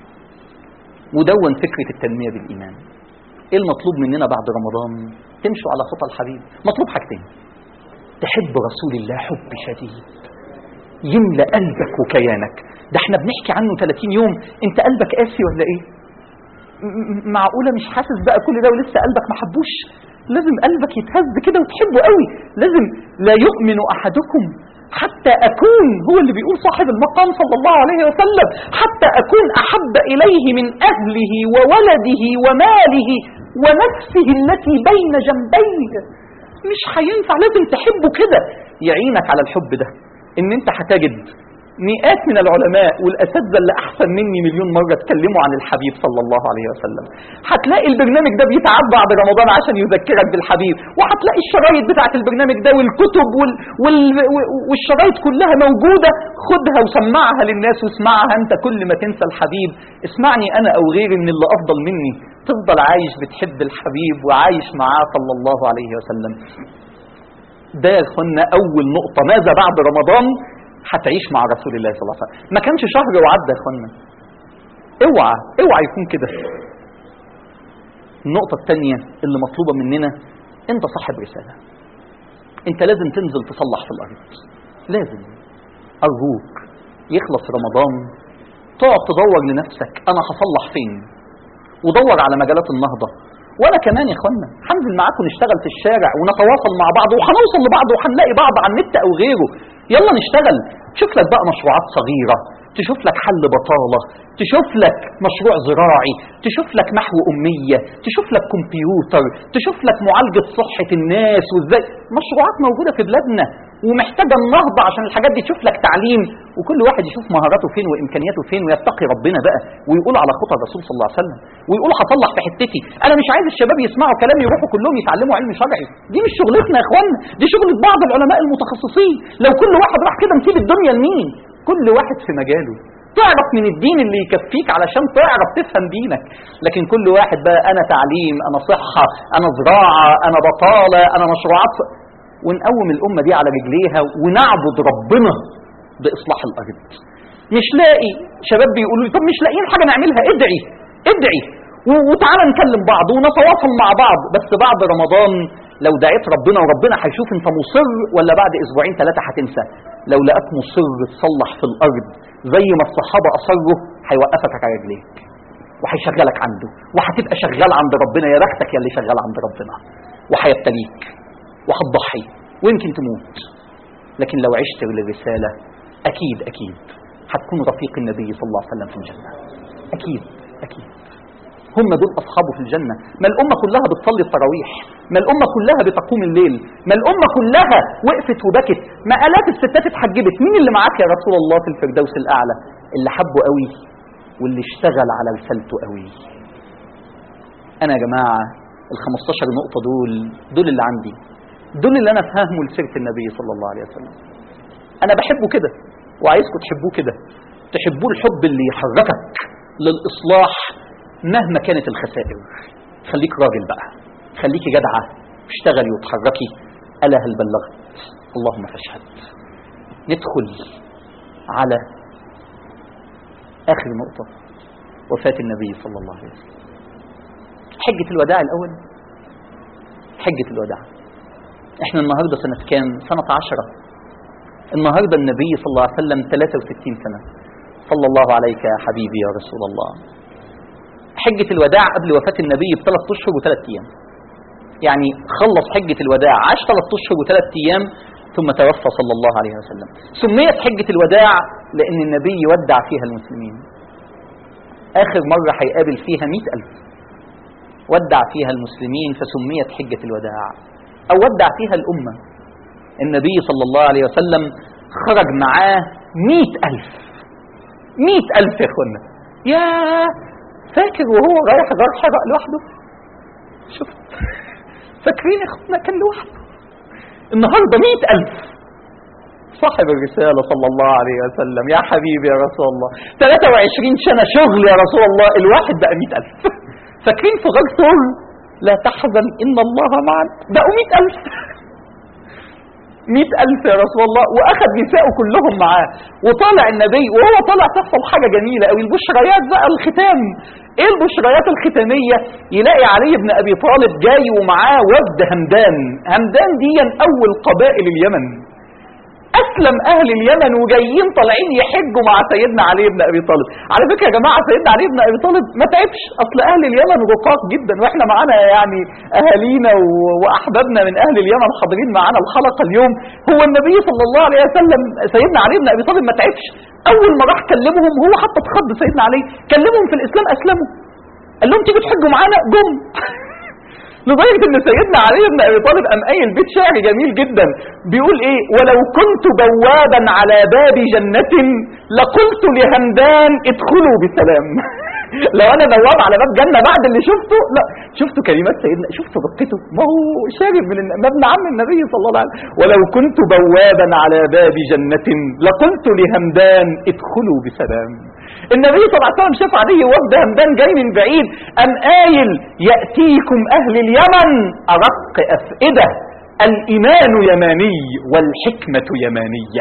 ودون فكرة التنمية بالإيمان ايه المطلوب مننا بعد رمضان تمشوا على خطى الحبيب مطلوب حاجتين تحب رسول الله حب شديد يملى قلبك وكيانك ده احنا بنحكي عنه 30 يوم انت قلبك قاسي ولا ايه م- معقوله مش حاسس بقى كل ده ولسه قلبك ما حبوش لازم قلبك يتهز كده وتحبه قوي لازم لا يؤمن احدكم حتى اكون هو اللي بيقول صاحب المقام صلى الله عليه وسلم حتى اكون احب اليه من اهله وولده وماله ونفسه التي بين جنبيه مش هينفع لازم تحبه كده يعينك على الحب ده ان انت هتجد مئات من العلماء والاساتذه اللي احسن مني مليون مره اتكلموا عن الحبيب صلى الله عليه وسلم هتلاقي البرنامج ده بيتعاد بعد رمضان عشان يذكرك بالحبيب وهتلاقي الشرايط بتاعه البرنامج ده والكتب وال... وال... والشرايط كلها موجوده خدها وسمعها للناس واسمعها انت كل ما تنسى الحبيب اسمعني انا او غيري من اللي افضل مني تفضل عايش بتحب الحبيب وعايش معاه صلى الله عليه وسلم ده يا اخوانا اول نقطه ماذا بعد رمضان هتعيش مع رسول الله صلى الله عليه وسلم ما كانش شهر وعدى يا اخوانا اوعى اوعى يكون كده النقطة الثانية اللي مطلوبة مننا انت صاحب رسالة انت لازم تنزل تصلح في الارض لازم ارجوك يخلص رمضان تقعد تدور لنفسك انا هصلح فين ودور على مجالات النهضة وانا كمان يا اخوانا هنزل معاكم نشتغل في الشارع ونتواصل مع بعض وهنوصل لبعض وهنلاقي بعض على النت او غيره يلا نشتغل شوف لك بقى مشروعات صغيرة تشوف لك حل بطالة تشوف لك مشروع زراعي تشوف لك محو أمية تشوف لك كمبيوتر تشوف لك معالجة صحة الناس وازاي مشروعات موجودة في بلادنا ومحتاجة النهضة عشان الحاجات دي تشوف لك تعليم وكل واحد يشوف مهاراته فين وإمكانياته فين ويتقي ربنا بقى ويقول على خطى الرسول صلى الله عليه وسلم ويقول هصلح في حتتي أنا مش عايز الشباب يسمعوا كلامي يروحوا كلهم يتعلموا علم شرعي دي مش شغلتنا يا إخوانا دي شغلة بعض العلماء المتخصصين لو كل واحد راح كده نسيب الدنيا لمين كل واحد في مجاله تعرف من الدين اللي يكفيك علشان تعرف تفهم دينك لكن كل واحد بقى انا تعليم انا صحة انا زراعة انا بطالة انا مشروعات ونقوم الامة دي على رجليها ونعبد ربنا باصلاح الارض مش لاقي شباب بيقولوا لي طب مش لاقيين حاجة نعملها ادعي ادعي و- وتعالى نكلم بعض ونتواصل مع بعض بس بعد رمضان لو دعيت ربنا وربنا هيشوف انت مصر ولا بعد اسبوعين ثلاثة هتنسى لو لقاك مصر تصلح في الارض زي ما الصحابة اصروا هيوقفك على رجليك وهيشغلك عنده وهتبقى شغال عند ربنا يا بختك يا اللي شغال عند ربنا وهيبتليك وهتضحي ويمكن تموت لكن لو عشت للرسالة اكيد اكيد هتكون رفيق النبي صلى الله عليه وسلم في الجنة اكيد اكيد هم دول أصحابه في الجنة ما الأمة كلها بتصلي التراويح ما الأمة كلها بتقوم الليل ما الأمة كلها وقفت وبكت ما آلاف الستات اتحجبت مين اللي معاك يا رسول الله في الفردوس الأعلى اللي حبه قوي واللي اشتغل على رسالته قوي أنا يا جماعة ال 15 نقطة دول دول اللي عندي دول اللي أنا فاهمه لسيرة النبي صلى الله عليه وسلم أنا بحبه كده وعايزكم تحبوه كده تحبوه الحب اللي يحركك للإصلاح مهما كانت الخسائر خليك راجل بقى خليكي جدعة اشتغلي وتحركي ألا هل بلغت اللهم فاشهد ندخل على آخر نقطة وفاة النبي صلى الله عليه وسلم حجة الوداع الأول حجة الوداع احنا النهاردة سنة كام سنة عشرة النهاردة النبي صلى الله عليه وسلم 63 سنة صلى الله عليك يا حبيبي يا رسول الله حجة الوداع قبل وفاة النبي بثلاث أشهر وثلاث أيام يعني خلص حجة الوداع عاش ثلاث أشهر وثلاث أيام ثم توفى صلى الله عليه وسلم سميت حجة الوداع لأن النبي ودع فيها المسلمين آخر مرة هيقابل فيها مئة ألف ودع فيها المسلمين فسميت حجة الوداع أو ودع فيها الأمة النبي صلى الله عليه وسلم خرج معاه مئة ألف مئة ألف يا أخوانا يا فاكر وهو رايح غار حراء لوحده شفت فاكرين يا أخوانا كان لوحده النهاردة مئة ألف صاحب الرسالة صلى الله عليه وسلم يا حبيبي يا رسول الله 23 سنة شغل يا رسول الله الواحد بقى مئة ألف فاكرين في غار ثور لا تحزن إن الله معنا بقوا مئة ألف مئة ألف يا رسول الله وأخذ نساءه كلهم معاه وطالع النبي وهو طالع تحصل حاجة جميلة أوي البشريات بقى الختام إيه البشريات الختامية يلاقي علي بن أبي طالب جاي ومعاه وفد همدان همدان دي أول قبائل اليمن اسلم اهل اليمن وجايين طالعين يحجوا مع سيدنا علي بن ابي طالب على فكره يا جماعه سيدنا علي بن ابي طالب ما تعبش اصل اهل اليمن رقاق جدا واحنا معانا يعني اهالينا و- واحبابنا من اهل اليمن حاضرين معانا الحلقه اليوم هو النبي صلى الله عليه وسلم سيدنا علي بن ابي طالب ما تعبش اول ما راح كلمهم هو حتى اتخض سيدنا علي كلمهم في الاسلام اسلموا قال لهم تيجوا تحجوا معانا جم لدرجة ان سيدنا علي بن ابي طالب قام قايل بيت شعر جميل جدا بيقول ايه ولو كنت بوابا على باب جنة لقلت لهمدان ادخلوا بسلام لو انا بواب على باب جنة بعد اللي شفته لا شفتوا كلمات سيدنا شفتوا دقته ما هو شارب من الن- ما ابن عم النبي صلى الله عليه وسلم ولو كنت بوابا على باب جنة لقلت لهمدان ادخلوا بسلام النبي صلى الله عليه وسلم شاف عليه وفد همدان جاي من بعيد قام قايل يأتيكم أهل اليمن أرق أفئدة الإيمان يماني والحكمة يمانية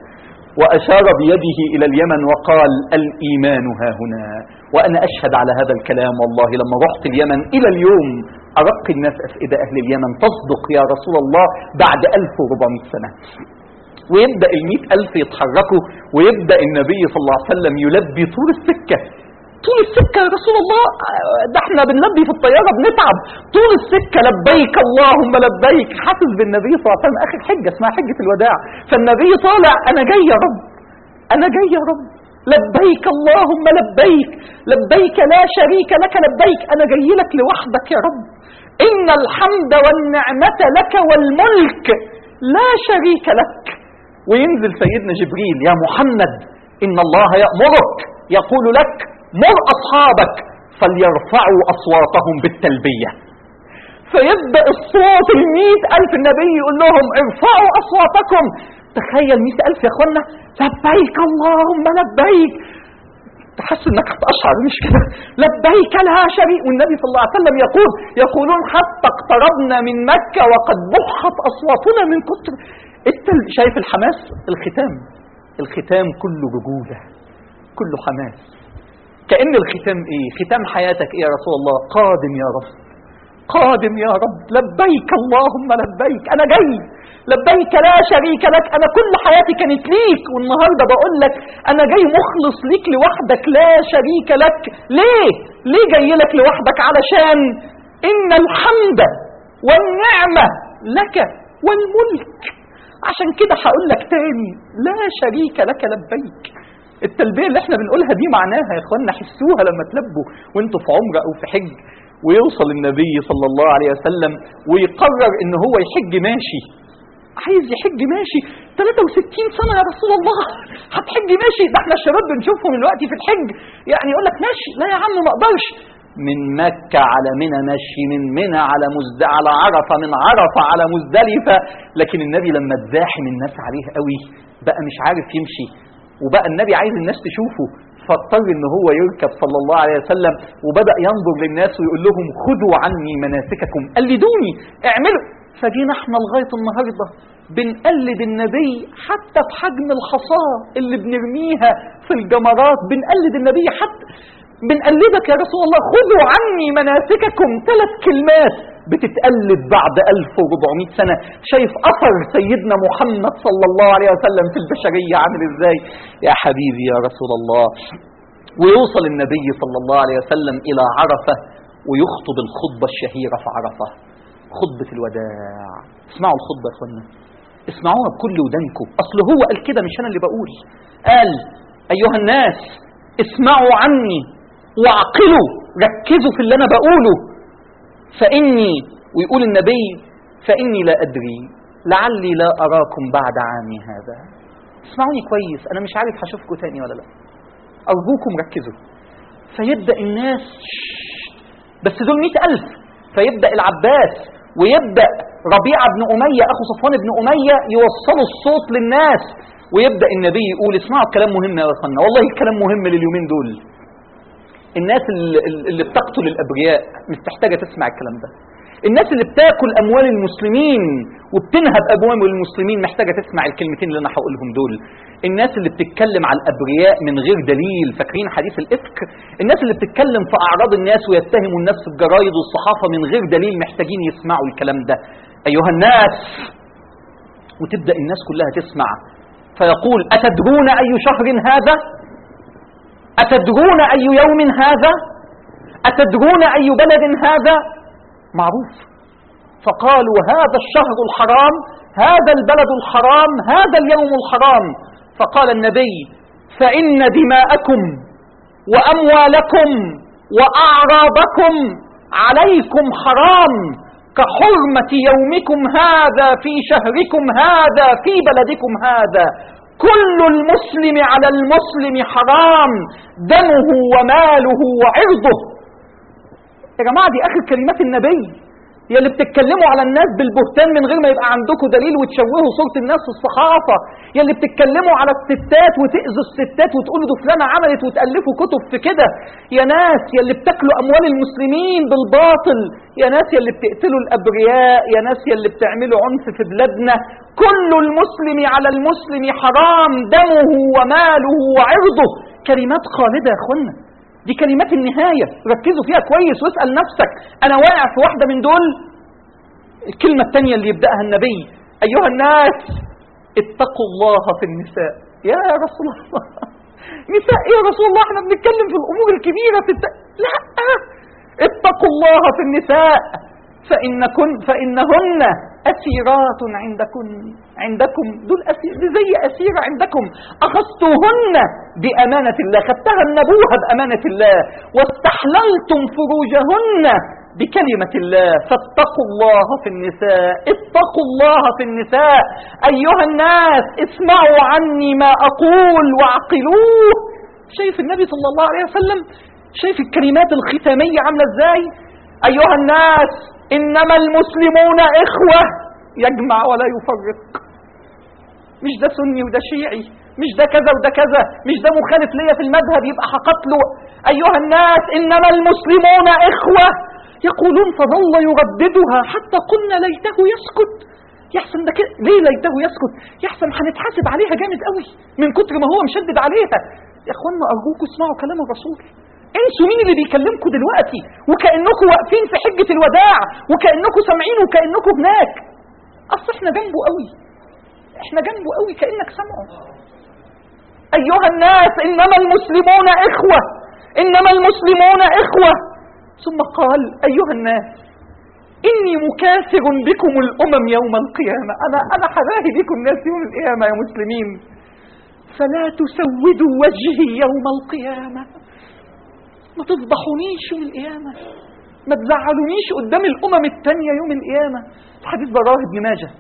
وأشار بيده إلى اليمن وقال الإيمان ها هنا وأنا أشهد على هذا الكلام والله لما رحت اليمن إلى اليوم أرق الناس أفئدة أهل اليمن تصدق يا رسول الله بعد 1400 سنة ويبدأ المئة ألف يتحركوا ويبدأ النبي صلى الله عليه وسلم يلبي طول السكة طول السكة يا رسول الله ده احنا بنلبي في الطيارة بنتعب طول السكة لبيك اللهم لبيك حاسس بالنبي صلى الله عليه وسلم آخر حجة اسمها حجة الوداع فالنبي طالع أنا جاي يا رب أنا جاي يا رب لبيك اللهم لبيك لبيك لا شريك لك لبيك أنا جاي لك لوحدك يا رب إن الحمد والنعمة لك والملك لا شريك لك وينزل سيدنا جبريل يا محمد إن الله يأمرك يقول لك مر أصحابك فليرفعوا أصواتهم بالتلبية فيبدأ الصوت المئة ألف النبي يقول لهم ارفعوا أصواتكم تخيل مئة ألف يا أخوانا لبيك اللهم لبيك تحس انك هتقشعر مش كده لبيك لا شريك والنبي صلى الله عليه وسلم يقول يقولون حتى اقتربنا من مكة وقد بحت أصواتنا من كتر التل... شايف الحماس الختام الختام كله رجولة كله حماس كأن الختام ايه ختام حياتك ايه يا رسول الله قادم يا رب قادم يا رب لبيك اللهم لبيك انا جاي لبيك لا شريك لك انا كل حياتي كانت ليك والنهارده بقول لك انا جاي مخلص ليك لوحدك لا شريك لك ليه ليه جاي لك لوحدك علشان ان الحمد والنعمه لك والملك عشان كده هقول لك تاني لا شريك لك لبيك التلبيه اللي احنا بنقولها دي معناها يا اخوانا حسوها لما تلبوا وانتوا في عمره او في حج ويوصل النبي صلى الله عليه وسلم ويقرر ان هو يحج ماشي عايز يحج ماشي 63 سنة يا رسول الله هتحج ماشي ده احنا الشباب بنشوفهم دلوقتي في الحج يعني يقول لك ماشي لا يا عم ما اقدرش من مكة على منى ماشي من منى على مزد على عرفة من عرفة على مزدلفة لكن النبي لما تزاحم الناس عليه قوي بقى مش عارف يمشي وبقى النبي عايز الناس تشوفه فاضطر ان هو يركب صلى الله عليه وسلم وبدا ينظر للناس ويقول لهم خذوا عني مناسككم قلدوني اعملوا فجينا احنا لغايه النهارده بنقلد النبي حتى في حجم الحصاه اللي بنرميها في الجمرات بنقلد النبي حتى بنقلدك يا رسول الله خذوا عني مناسككم ثلاث كلمات بتتقلد بعد 1400 سنة شايف أثر سيدنا محمد صلى الله عليه وسلم في البشرية عامل إزاي يا حبيبي يا رسول الله ويوصل النبي صلى الله عليه وسلم إلى عرفة ويخطب الخطبة الشهيرة في عرفة خطبة الوداع اسمعوا الخطبة يا اخوانا اسمعوها بكل ودنكم أصل هو قال كده مش أنا اللي بقول قال أيها الناس اسمعوا عني واعقلوا ركزوا في اللي أنا بقوله فإني ويقول النبي فإني لا أدري لعلي لا أراكم بعد عامي هذا اسمعوني كويس أنا مش عارف هشوفكم تاني ولا لا أرجوكم ركزوا فيبدأ الناس بس دول مئة ألف فيبدأ العباس ويبدأ ربيعة بن أمية أخو صفوان بن أمية يوصلوا الصوت للناس ويبدأ النبي يقول اسمعوا الكلام مهم يا أخوانا والله الكلام مهم لليومين دول الناس اللي, اللي بتقتل الأبرياء مش محتاجة تسمع الكلام ده الناس اللي بتاكل اموال المسلمين وبتنهب اموال المسلمين محتاجه تسمع الكلمتين اللي انا هقولهم دول الناس اللي بتتكلم على الابرياء من غير دليل فاكرين حديث الافك الناس اللي بتتكلم في اعراض الناس ويتهموا الناس في الجرايد والصحافه من غير دليل محتاجين يسمعوا الكلام ده ايها الناس وتبدا الناس كلها تسمع فيقول اتدرون اي شهر هذا اتدرون اي يوم هذا اتدرون اي بلد هذا معروف فقالوا هذا الشهر الحرام هذا البلد الحرام هذا اليوم الحرام فقال النبي فإن دماءكم وأموالكم وأعراضكم عليكم حرام كحرمة يومكم هذا في شهركم هذا في بلدكم هذا كل المسلم على المسلم حرام دمه وماله وعرضه يا جماعة دي آخر كلمات النبي يا اللي بتتكلموا على الناس بالبهتان من غير ما يبقى عندكم دليل وتشوهوا صورة الناس في الصحافة يا اللي بتتكلموا على الستات وتأذوا الستات وتقولوا ده فلانة عملت وتألفوا كتب في كده يا ناس يا اللي بتاكلوا أموال المسلمين بالباطل يا ناس يا اللي بتقتلوا الأبرياء يا ناس يا اللي بتعملوا عنف في بلادنا كل المسلم على المسلم حرام دمه وماله وعرضه كلمات خالدة يا اخوانا دي كلمات النهاية ركزوا فيها كويس واسأل نفسك أنا واقع في واحدة من دول الكلمة الثانية اللي يبدأها النبي أيها الناس اتقوا الله في النساء يا رسول الله نساء يا رسول الله احنا بنتكلم في الأمور الكبيرة في الت... لا اتقوا الله في النساء فإنكن فإنهن أسيرات عندكن عندكم دول أسير دي زي أسيرة عندكم أخذتوهن بأمانة الله خدتها النبوها بأمانة الله واستحللتم فروجهن بكلمة الله فاتقوا الله في النساء اتقوا الله في النساء أيها الناس اسمعوا عني ما أقول واعقلوه شايف النبي صلى الله عليه وسلم شايف الكلمات الختامية عاملة ازاي أيها الناس إنما المسلمون إخوة يجمع ولا يفرق مش ده سني وده شيعي مش ده كذا وده كذا مش ده مخالف ليا في المذهب يبقى هقتله أيها الناس إنما المسلمون إخوة يقولون فظل يرددها حتى قلنا ليته يسكت يحسن ده كده ليه ليته يسكت يحسن هنتحاسب عليها جامد قوي من كتر ما هو مشدد عليها يا اخوانا ارجوكم اسمعوا كلام الرسول انسوا مين اللي بيكلمكم دلوقتي وكانكم واقفين في حجه الوداع وكانكم سامعين وكانكم هناك اصل احنا جنبه قوي احنا جنبه قوي كانك سامعه ايها الناس انما المسلمون اخوه انما المسلمون اخوه ثم قال ايها الناس اني مكاثر بكم الامم يوم القيامه انا انا حباهي بكم الناس يوم القيامه يا مسلمين فلا تسودوا وجهي يوم القيامه ما تفضحونيش يوم القيامة ما تزعلونيش قدام الأمم التانية يوم القيامة الحديث ده رواه ابن ماجه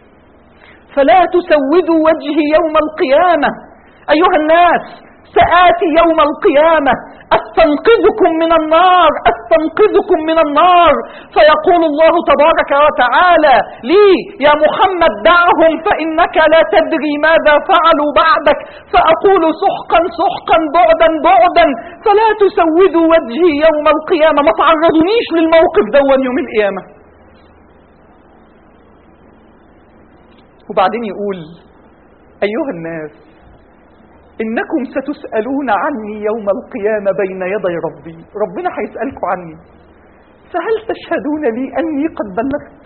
فلا تسودوا وجهي يوم القيامة أيها الناس سآتي يوم القيامة أستنقذكم من النار أستنقذكم من النار فيقول الله تبارك وتعالى لي يا محمد دعهم فإنك لا تدري ماذا فعلوا بعدك فأقول سحقا سحقا بعدا بعدا فلا تسودوا وجهي يوم القيامة ما تعرضونيش للموقف دون يوم القيامة وبعدين يقول أيها الناس إنكم ستسألون عني يوم القيامة بين يدي ربي ربنا هيسألكم عني فهل تشهدون لي أني قد بلغت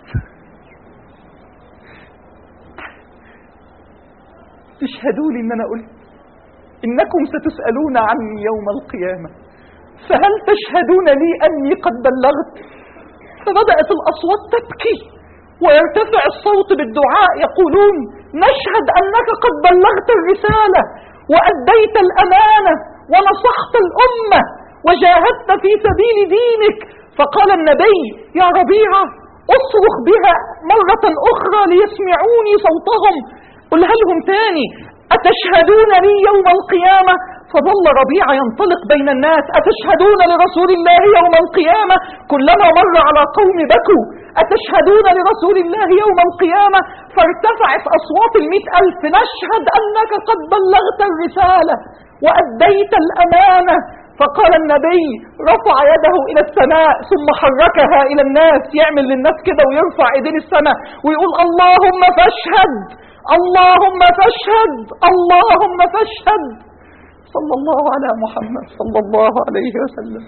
تشهدوا لي إن أنا قلت إنكم ستسألون عني يوم القيامة فهل تشهدون لي أني قد بلغت فبدأت الأصوات تبكي ويرتفع الصوت بالدعاء يقولون نشهد أنك قد بلغت الرسالة وأديت الأمانة ونصحت الأمة وجاهدت في سبيل دينك فقال النبي يا ربيعة اصرخ بها مرة أخرى ليسمعوني صوتهم قلها لهم تاني أتشهدون لي يوم القيامة فظل ربيعة ينطلق بين الناس أتشهدون لرسول الله يوم القيامة كلما مر على قوم بكوا أتشهدون لرسول الله يوم القيامة فارتفعت أصوات المئة ألف نشهد أنك قد بلغت الرسالة وأديت الأمانة فقال النبي رفع يده إلى السماء ثم حركها إلى الناس يعمل للناس كده ويرفع إيدين السماء ويقول اللهم فاشهد اللهم فاشهد اللهم فاشهد صلى الله على محمد صلى الله عليه وسلم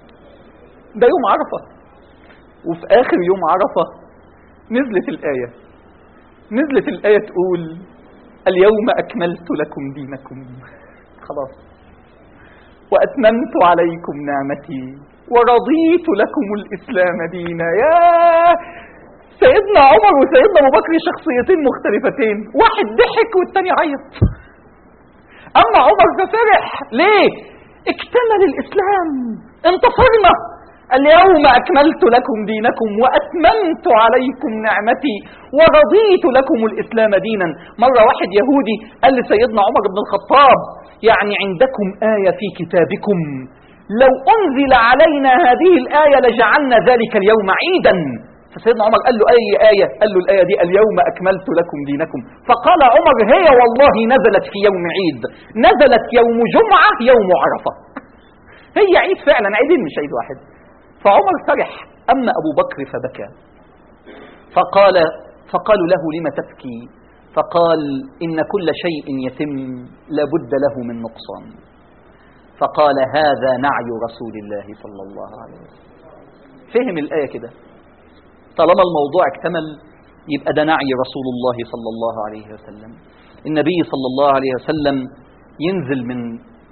ده يوم عرفة وفي آخر يوم عرفة نزلت الآية نزلت الآية تقول اليوم أكملت لكم دينكم خلاص وأتممت عليكم نعمتي ورضيت لكم الإسلام دينا يا سيدنا عمر وسيدنا أبو بكر شخصيتين مختلفتين واحد ضحك والتاني عيط أما عمر ففرح ليه اكتمل الإسلام انتصرنا اليوم أكملت لكم دينكم وأتممت عليكم نعمتي ورضيت لكم الإسلام دينا مرة واحد يهودي قال لسيدنا عمر بن الخطاب يعني عندكم آية في كتابكم لو أنزل علينا هذه الآية لجعلنا ذلك اليوم عيدا فسيدنا عمر قال له أي آية قال له الآية دي اليوم أكملت لكم دينكم فقال عمر هي والله نزلت في يوم عيد نزلت يوم جمعة يوم عرفة هي عيد فعلا عيدين مش عيد واحد فعمر فرح أما أبو بكر فبكى فقال فقالوا له لم تبكي فقال إن كل شيء يتم لابد له من نقصان فقال هذا نعي رسول الله صلى الله عليه وسلم فهم الآية كده طالما الموضوع اكتمل يبقى ده نعي رسول الله صلى الله عليه وسلم النبي صلى الله عليه وسلم ينزل من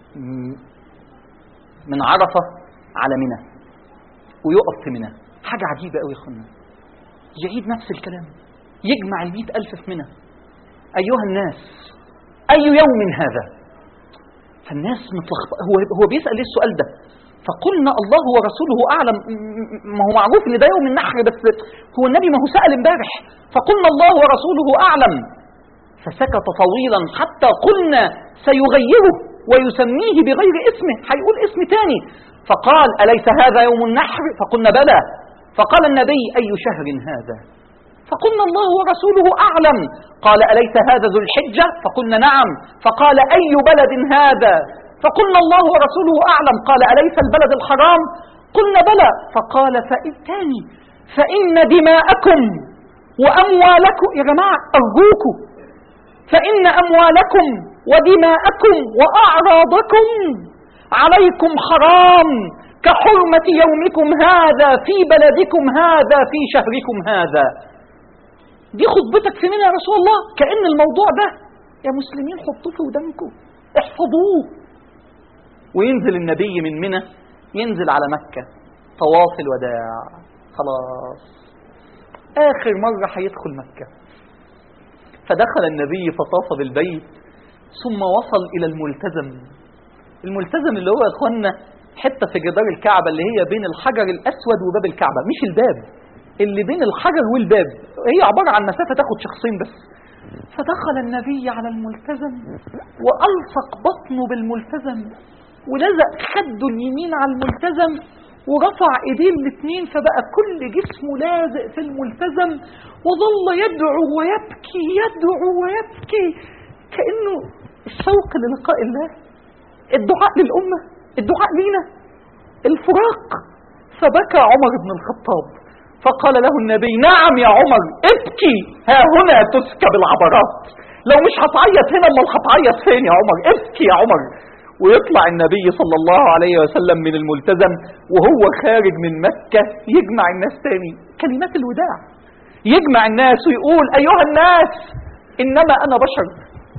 من عرفة على منى ويقف في منى حاجة عجيبة قوي يا اخوانا يعيد نفس الكلام يجمع المئة ألف في منى أيها الناس أي يوم هذا فالناس متلخبطة هو هو بيسأل ليه السؤال ده فقلنا الله ورسوله أعلم ما هو معروف إن ده يوم النحر بس هو النبي ما هو سأل امبارح فقلنا الله ورسوله أعلم فسكت طويلا حتى قلنا سيغيره ويسميه بغير اسمه هيقول اسم تاني فقال أليس هذا يوم النحر فقلنا بلى فقال النبي أي شهر هذا فقلنا الله ورسوله أعلم قال أليس هذا ذو الحجة فقلنا نعم فقال أي بلد هذا فقلنا الله ورسوله أعلم قال أليس البلد الحرام قلنا بلى فقال فإن تاني فإن دماءكم وأموالكم يا جماعة أرجوكم فإن أموالكم ودماءكم وأعراضكم عليكم حرام كحرمة يومكم هذا في بلدكم هذا في شهركم هذا دي خطبتك في منى يا رسول الله كأن الموضوع ده يا مسلمين حطوه في ودانكم احفظوه وينزل النبي من منى ينزل على مكة طواف الوداع خلاص آخر مرة هيدخل مكة فدخل النبي فطاف بالبيت ثم وصل إلى الملتزم الملتزم اللي هو يا اخوانا حته في جدار الكعبه اللي هي بين الحجر الاسود وباب الكعبه مش الباب اللي بين الحجر والباب هي عباره عن مسافه تاخد شخصين بس فدخل النبي على الملتزم والصق بطنه بالملتزم ولزق خده اليمين على الملتزم ورفع ايديه الاثنين فبقى كل جسمه لازق في الملتزم وظل يدعو ويبكي يدعو ويبكي كانه الشوق للقاء الله الدعاء للأمة الدعاء لينا الفراق فبكى عمر بن الخطاب فقال له النبي نعم يا عمر ابكي ها هنا تسكب العبرات لو مش هتعيط هنا امال هتعيط فين يا عمر ابكي يا عمر ويطلع النبي صلى الله عليه وسلم من الملتزم وهو خارج من مكة يجمع الناس تاني كلمات الوداع يجمع الناس ويقول أيها الناس إنما أنا بشر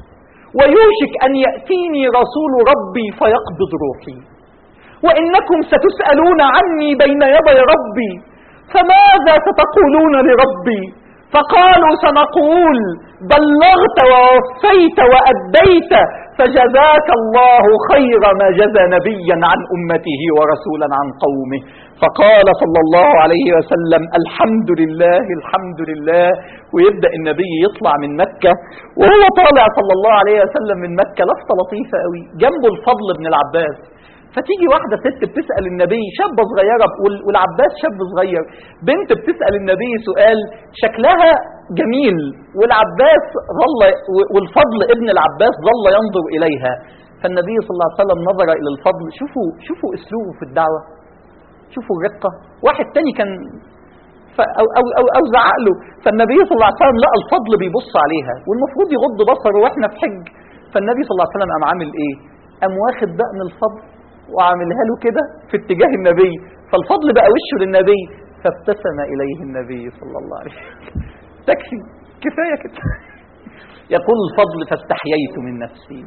ويوشك أن يأتيني رسول ربي فيقبض روحي وإنكم ستسألون عني بين يدي ربي فماذا ستقولون لربي فقالوا سنقول بلغت ووفيت وأديت فجزاك الله خير ما جزى نبيا عن أمته ورسولا عن قومه فقال صلى الله عليه وسلم الحمد لله الحمد لله ويبدأ النبي يطلع من مكة وهو طالع صلى الله عليه وسلم من مكة لفظة لطيفة قوي جنبه الفضل بن العباس فتيجي واحدة ست بتسأل النبي شابة صغيرة وال- والعباس شاب صغير بنت بتسأل النبي سؤال شكلها جميل والعباس ظل والفضل ابن العباس ظل ينظر إليها فالنبي صلى الله عليه وسلم نظر إلى الفضل شوفوا شوفوا أسلوبه في الدعوة شوفوا الرقة واحد تاني كان ف- أو, أو, أو, أو زعق له فالنبي صلى الله عليه وسلم لقى الفضل بيبص عليها والمفروض يغض بصره واحنا في حج فالنبي صلى الله عليه وسلم قام عامل ايه قام واخد دقن الفضل وعاملها له كده في اتجاه النبي فالفضل بقى وشه للنبي فابتسم اليه النبي صلى الله عليه وسلم تكفي كفايه كده يقول الفضل فاستحييت من نفسي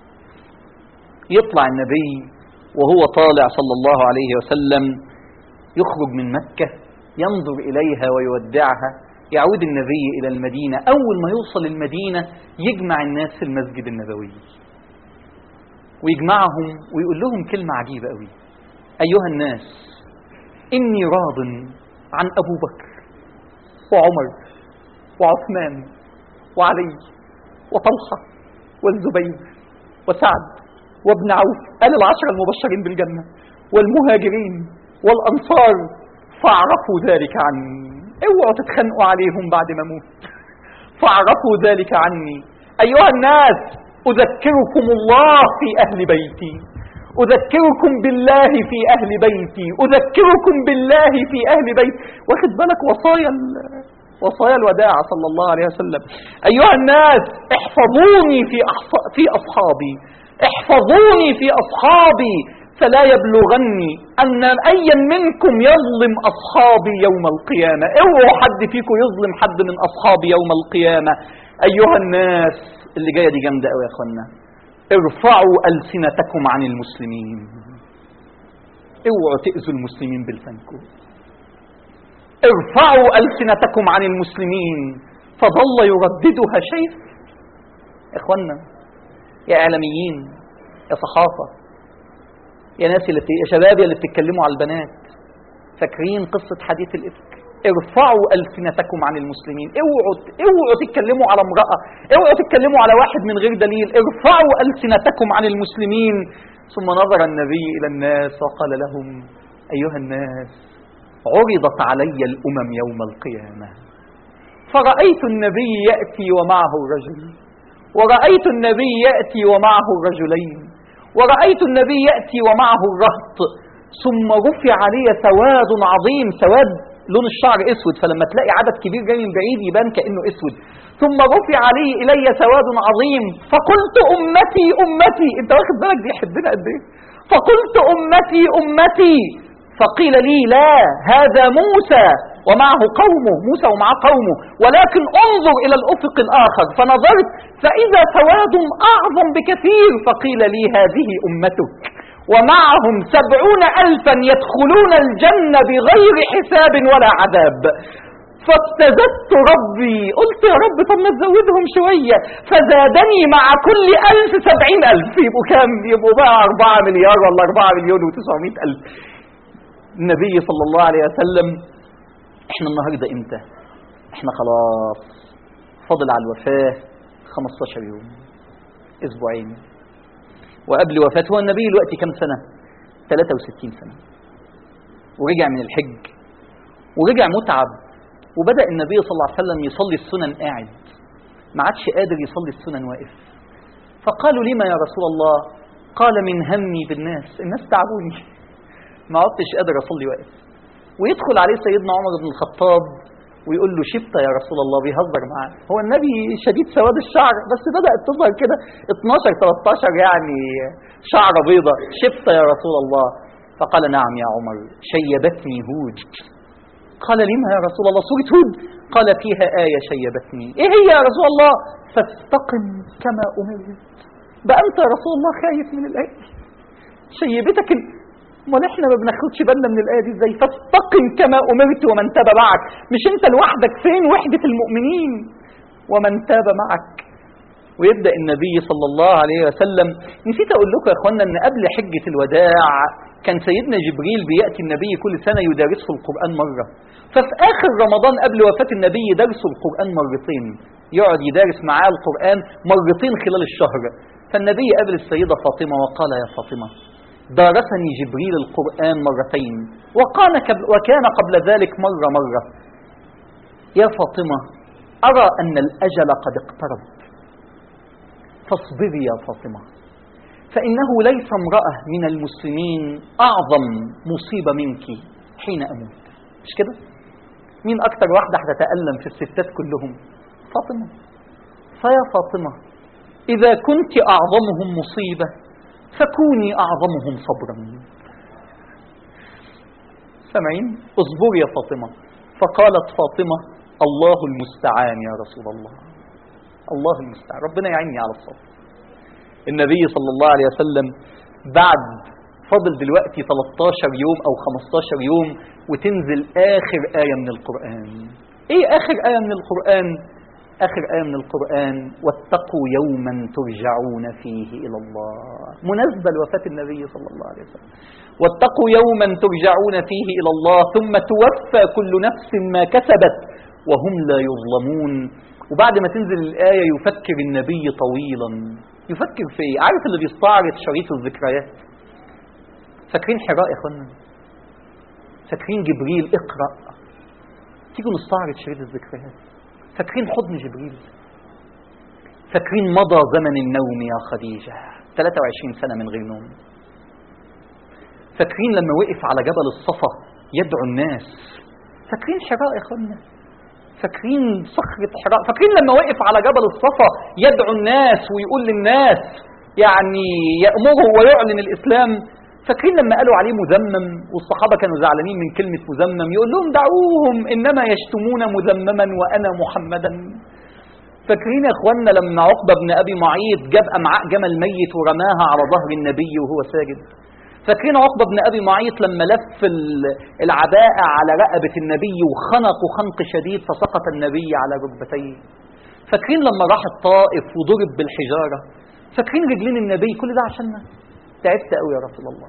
يطلع النبي وهو طالع صلى الله عليه وسلم يخرج من مكة ينظر إليها ويودعها يعود النبي إلى المدينة أول ما يوصل المدينة يجمع الناس في المسجد النبوي ويجمعهم ويقول لهم كلمة عجيبة قوي أيها الناس إني راض عن أبو بكر وعمر وعثمان وعلي وطلحة والزبير وسعد وابن عوف قال العشرة المبشرين بالجنة والمهاجرين والأنصار فاعرفوا ذلك عني اوعوا تتخانقوا عليهم بعد ما اموت فاعرفوا ذلك عني أيها الناس أذكركم الله في أهل بيتي أذكركم بالله في أهل بيتي أذكركم بالله في أهل بيتي واخد بالك وصايا ال- وصايا الوداع صلى الله عليه وسلم أيها الناس احفظوني في, أحف- في أصحابي احفظوني في أصحابي فلا يبلغني أن أيا منكم يظلم أصحابي يوم القيامة اوعوا حد فيكم يظلم حد من أصحابي يوم القيامة أيها الناس اللي جاية دي جامدة قوي يا أخوانا ارفعوا ألسنتكم عن المسلمين اوعوا تأذوا المسلمين بلسانكم ارفعوا ألسنتكم عن المسلمين فظل يرددها شيخ يا اخوانا يا اعلاميين يا صحافة يا ناس اللي بت... يا شباب اللي بتتكلموا على البنات فاكرين قصة حديث الإفك ارفعوا ألسنتكم عن المسلمين اوعوا اوعوا تتكلموا على امرأة اوعوا تتكلموا على واحد من غير دليل ارفعوا ألسنتكم عن المسلمين ثم نظر النبي إلى الناس وقال لهم أيها الناس عرضت علي الأمم يوم القيامة فرأيت النبي يأتي ومعه الرجل ورأيت النبي يأتي ومعه الرجلين ورأيت النبي يأتي ومعه الرهط ثم رفع لي سواد عظيم سواد لون الشعر اسود فلما تلاقي عدد كبير جاي من بعيد يبان كانه اسود ثم رفع لي الي سواد عظيم فقلت امتي امتي انت واخد بالك بيحبنا قد ايه فقلت امتي امتي فقيل لي لا هذا موسى ومعه قومه موسى ومعه قومه ولكن انظر الى الافق الاخر فنظرت فاذا سواد اعظم بكثير فقيل لي هذه امتك ومعهم سبعون ألفا يدخلون الجنة بغير حساب ولا عذاب فاستزدت ربي قلت يا رب طب ما تزودهم شوية فزادني مع كل ألف سبعين ألف يبقوا كام يبقوا بقى أربعة مليار ولا أربعة مليون وتسعمائة ألف النبي صلى الله عليه وسلم احنا النهاردة امتى احنا خلاص فاضل على الوفاة 15 يوم اسبوعين وقبل وفاته هو النبي دلوقتي كم سنة 63 سنة ورجع من الحج ورجع متعب وبدأ النبي صلى الله عليه وسلم يصلي السنن قاعد ما عادش قادر يصلي السنن واقف فقالوا لما يا رسول الله قال من همي بالناس الناس تعبوني ما عدتش قادر اصلي واقف ويدخل عليه سيدنا عمر بن الخطاب ويقول له شفت يا رسول الله بيهزر معاه هو النبي شديد سواد الشعر بس بدأت تظهر كده 12 13 يعني شعر بيضة شفت يا رسول الله فقال نعم يا عمر شيبتني هود قال لما يا رسول الله سورة هود قال فيها آية شيبتني إيه هي يا رسول الله فاستقم كما أمرت بقى أنت يا رسول الله خايف من الآية دي. شيبتك ال... امال احنا ما بناخدش بالنا من الايه دي ازاي فاستقم كما امرت ومن تاب معك مش انت لوحدك فين وحده المؤمنين ومن تاب معك ويبدا النبي صلى الله عليه وسلم نسيت اقول لكم يا اخوانا ان قبل حجه الوداع كان سيدنا جبريل بياتي النبي كل سنه يدرسه القران مره ففي اخر رمضان قبل وفاه النبي درسوا القران مرتين يقعد يدارس معاه القران مرتين خلال الشهر فالنبي قابل السيده فاطمه وقال يا فاطمه دارسني جبريل القرآن مرتين وكان وكان قبل ذلك مرة مرة يا فاطمة أرى أن الأجل قد اقترب فاصبري يا فاطمة فإنه ليس امرأة من المسلمين أعظم مصيبة منك حين أموت مش كده؟ مين أكتر واحدة هتتألم في الستات كلهم؟ فاطمة فيا فاطمة إذا كنت أعظمهم مصيبة فكوني أعظمهم صبرا سمعين اصبري يا فاطمة فقالت فاطمة الله المستعان يا رسول الله الله المستعان ربنا يعيني على الصبر النبي صلى الله عليه وسلم بعد فضل دلوقتي 13 يوم أو 15 يوم وتنزل آخر آية من القرآن إيه آخر آية من القرآن آخر آية من القرآن واتقوا يوما ترجعون فيه إلى الله مناسبة لوفاة النبي صلى الله عليه وسلم واتقوا يوما ترجعون فيه إلى الله ثم توفى كل نفس ما كسبت وهم لا يظلمون وبعد ما تنزل الآية يفكر النبي طويلا يفكر في إيه؟ عارف اللي بيستعرض شريط الذكريات فاكرين حراء يا اخوانا فاكرين جبريل اقرأ تيجوا نستعرض شريط الذكريات فاكرين حضن جبريل فاكرين مضى زمن النوم يا خديجة 23 سنة من غير نوم فاكرين لما وقف على جبل الصفا يدعو الناس فاكرين حراء يا اخوانا فاكرين صخرة حراء فاكرين لما وقف على جبل الصفا يدعو الناس ويقول للناس يعني يأمره ويعلن الإسلام فاكرين لما قالوا عليه مذمم والصحابة كانوا زعلانين من كلمة مذمم يقول لهم دعوهم إنما يشتمون مذمما وأنا محمدا فاكرين يا اخوانا لما عقبة بن أبي معيط جاب أمعاء جمل ميت ورماها على ظهر النبي وهو ساجد فاكرين عقبة بن أبي معيط لما لف العباءة على رقبة النبي وخنقه خنق شديد فسقط النبي على ركبتيه فاكرين لما راح الطائف وضرب بالحجارة فاكرين رجلين النبي كل ده عشاننا تعبت قوي يا رسول الله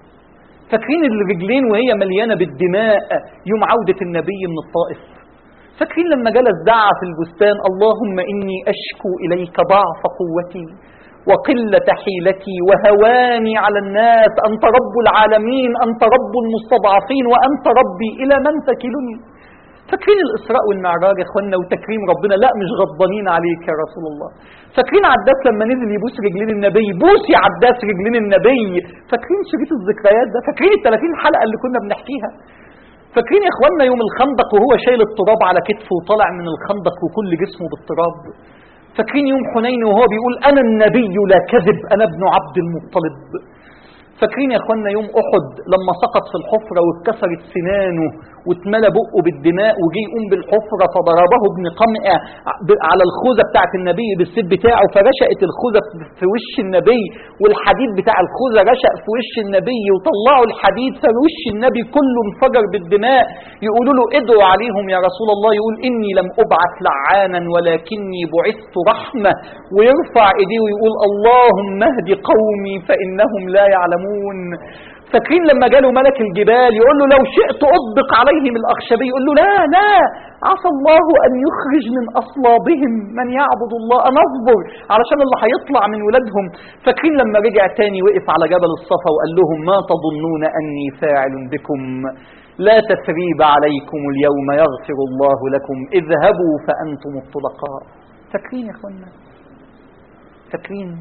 فاكرين الرجلين وهي مليانة بالدماء يوم عودة النبي من الطائف فاكرين لما جلس دعا في البستان اللهم إني أشكو إليك ضعف قوتي وقلة حيلتي وهواني على الناس أنت رب العالمين أنت رب المستضعفين وأنت ربي إلى من تكلني فاكرين الإسراء والمعراج يا إخوانا وتكريم ربنا لا مش غضبانين عليك يا رسول الله فاكرين عداس لما نزل يبوس رجلين النبي بوس يا عداس رجلين النبي فاكرين شريط الذكريات ده فاكرين ال 30 حلقة اللي كنا بنحكيها فاكرين يا إخوانا يوم الخندق وهو شايل التراب على كتفه وطالع من الخندق وكل جسمه بالتراب فاكرين يوم حنين وهو بيقول أنا النبي لا كذب أنا ابن عبد المطلب فاكرين يا اخوانا يوم احد لما سقط في الحفره واتكسرت سنانه واتملى بقه بالدماء وجي يقوم بالحفره فضربه ابن قمع على الخوذه بتاعه النبي بالسيف بتاعه فرشقت الخوذه في وش النبي والحديد بتاع الخوذه رشق في وش النبي وطلعوا الحديد فوش النبي كله انفجر بالدماء يقولوا له ادعوا عليهم يا رسول الله يقول اني لم ابعث لعانا ولكني بعثت رحمه ويرفع ايديه ويقول اللهم اهد قومي فانهم لا يعلمون يعلمون فاكرين لما جاله ملك الجبال يقول له لو شئت أطبق عليهم الأخشبي يقول له لا لا عسى الله أن يخرج من أصلابهم من يعبد الله أنا أصبر علشان اللي هيطلع من ولادهم فاكرين لما رجع تاني وقف على جبل الصفا وقال لهم ما تظنون أني فاعل بكم لا تثريب عليكم اليوم يغفر الله لكم اذهبوا فأنتم الطلقاء فاكرين يا اخوانا فاكرين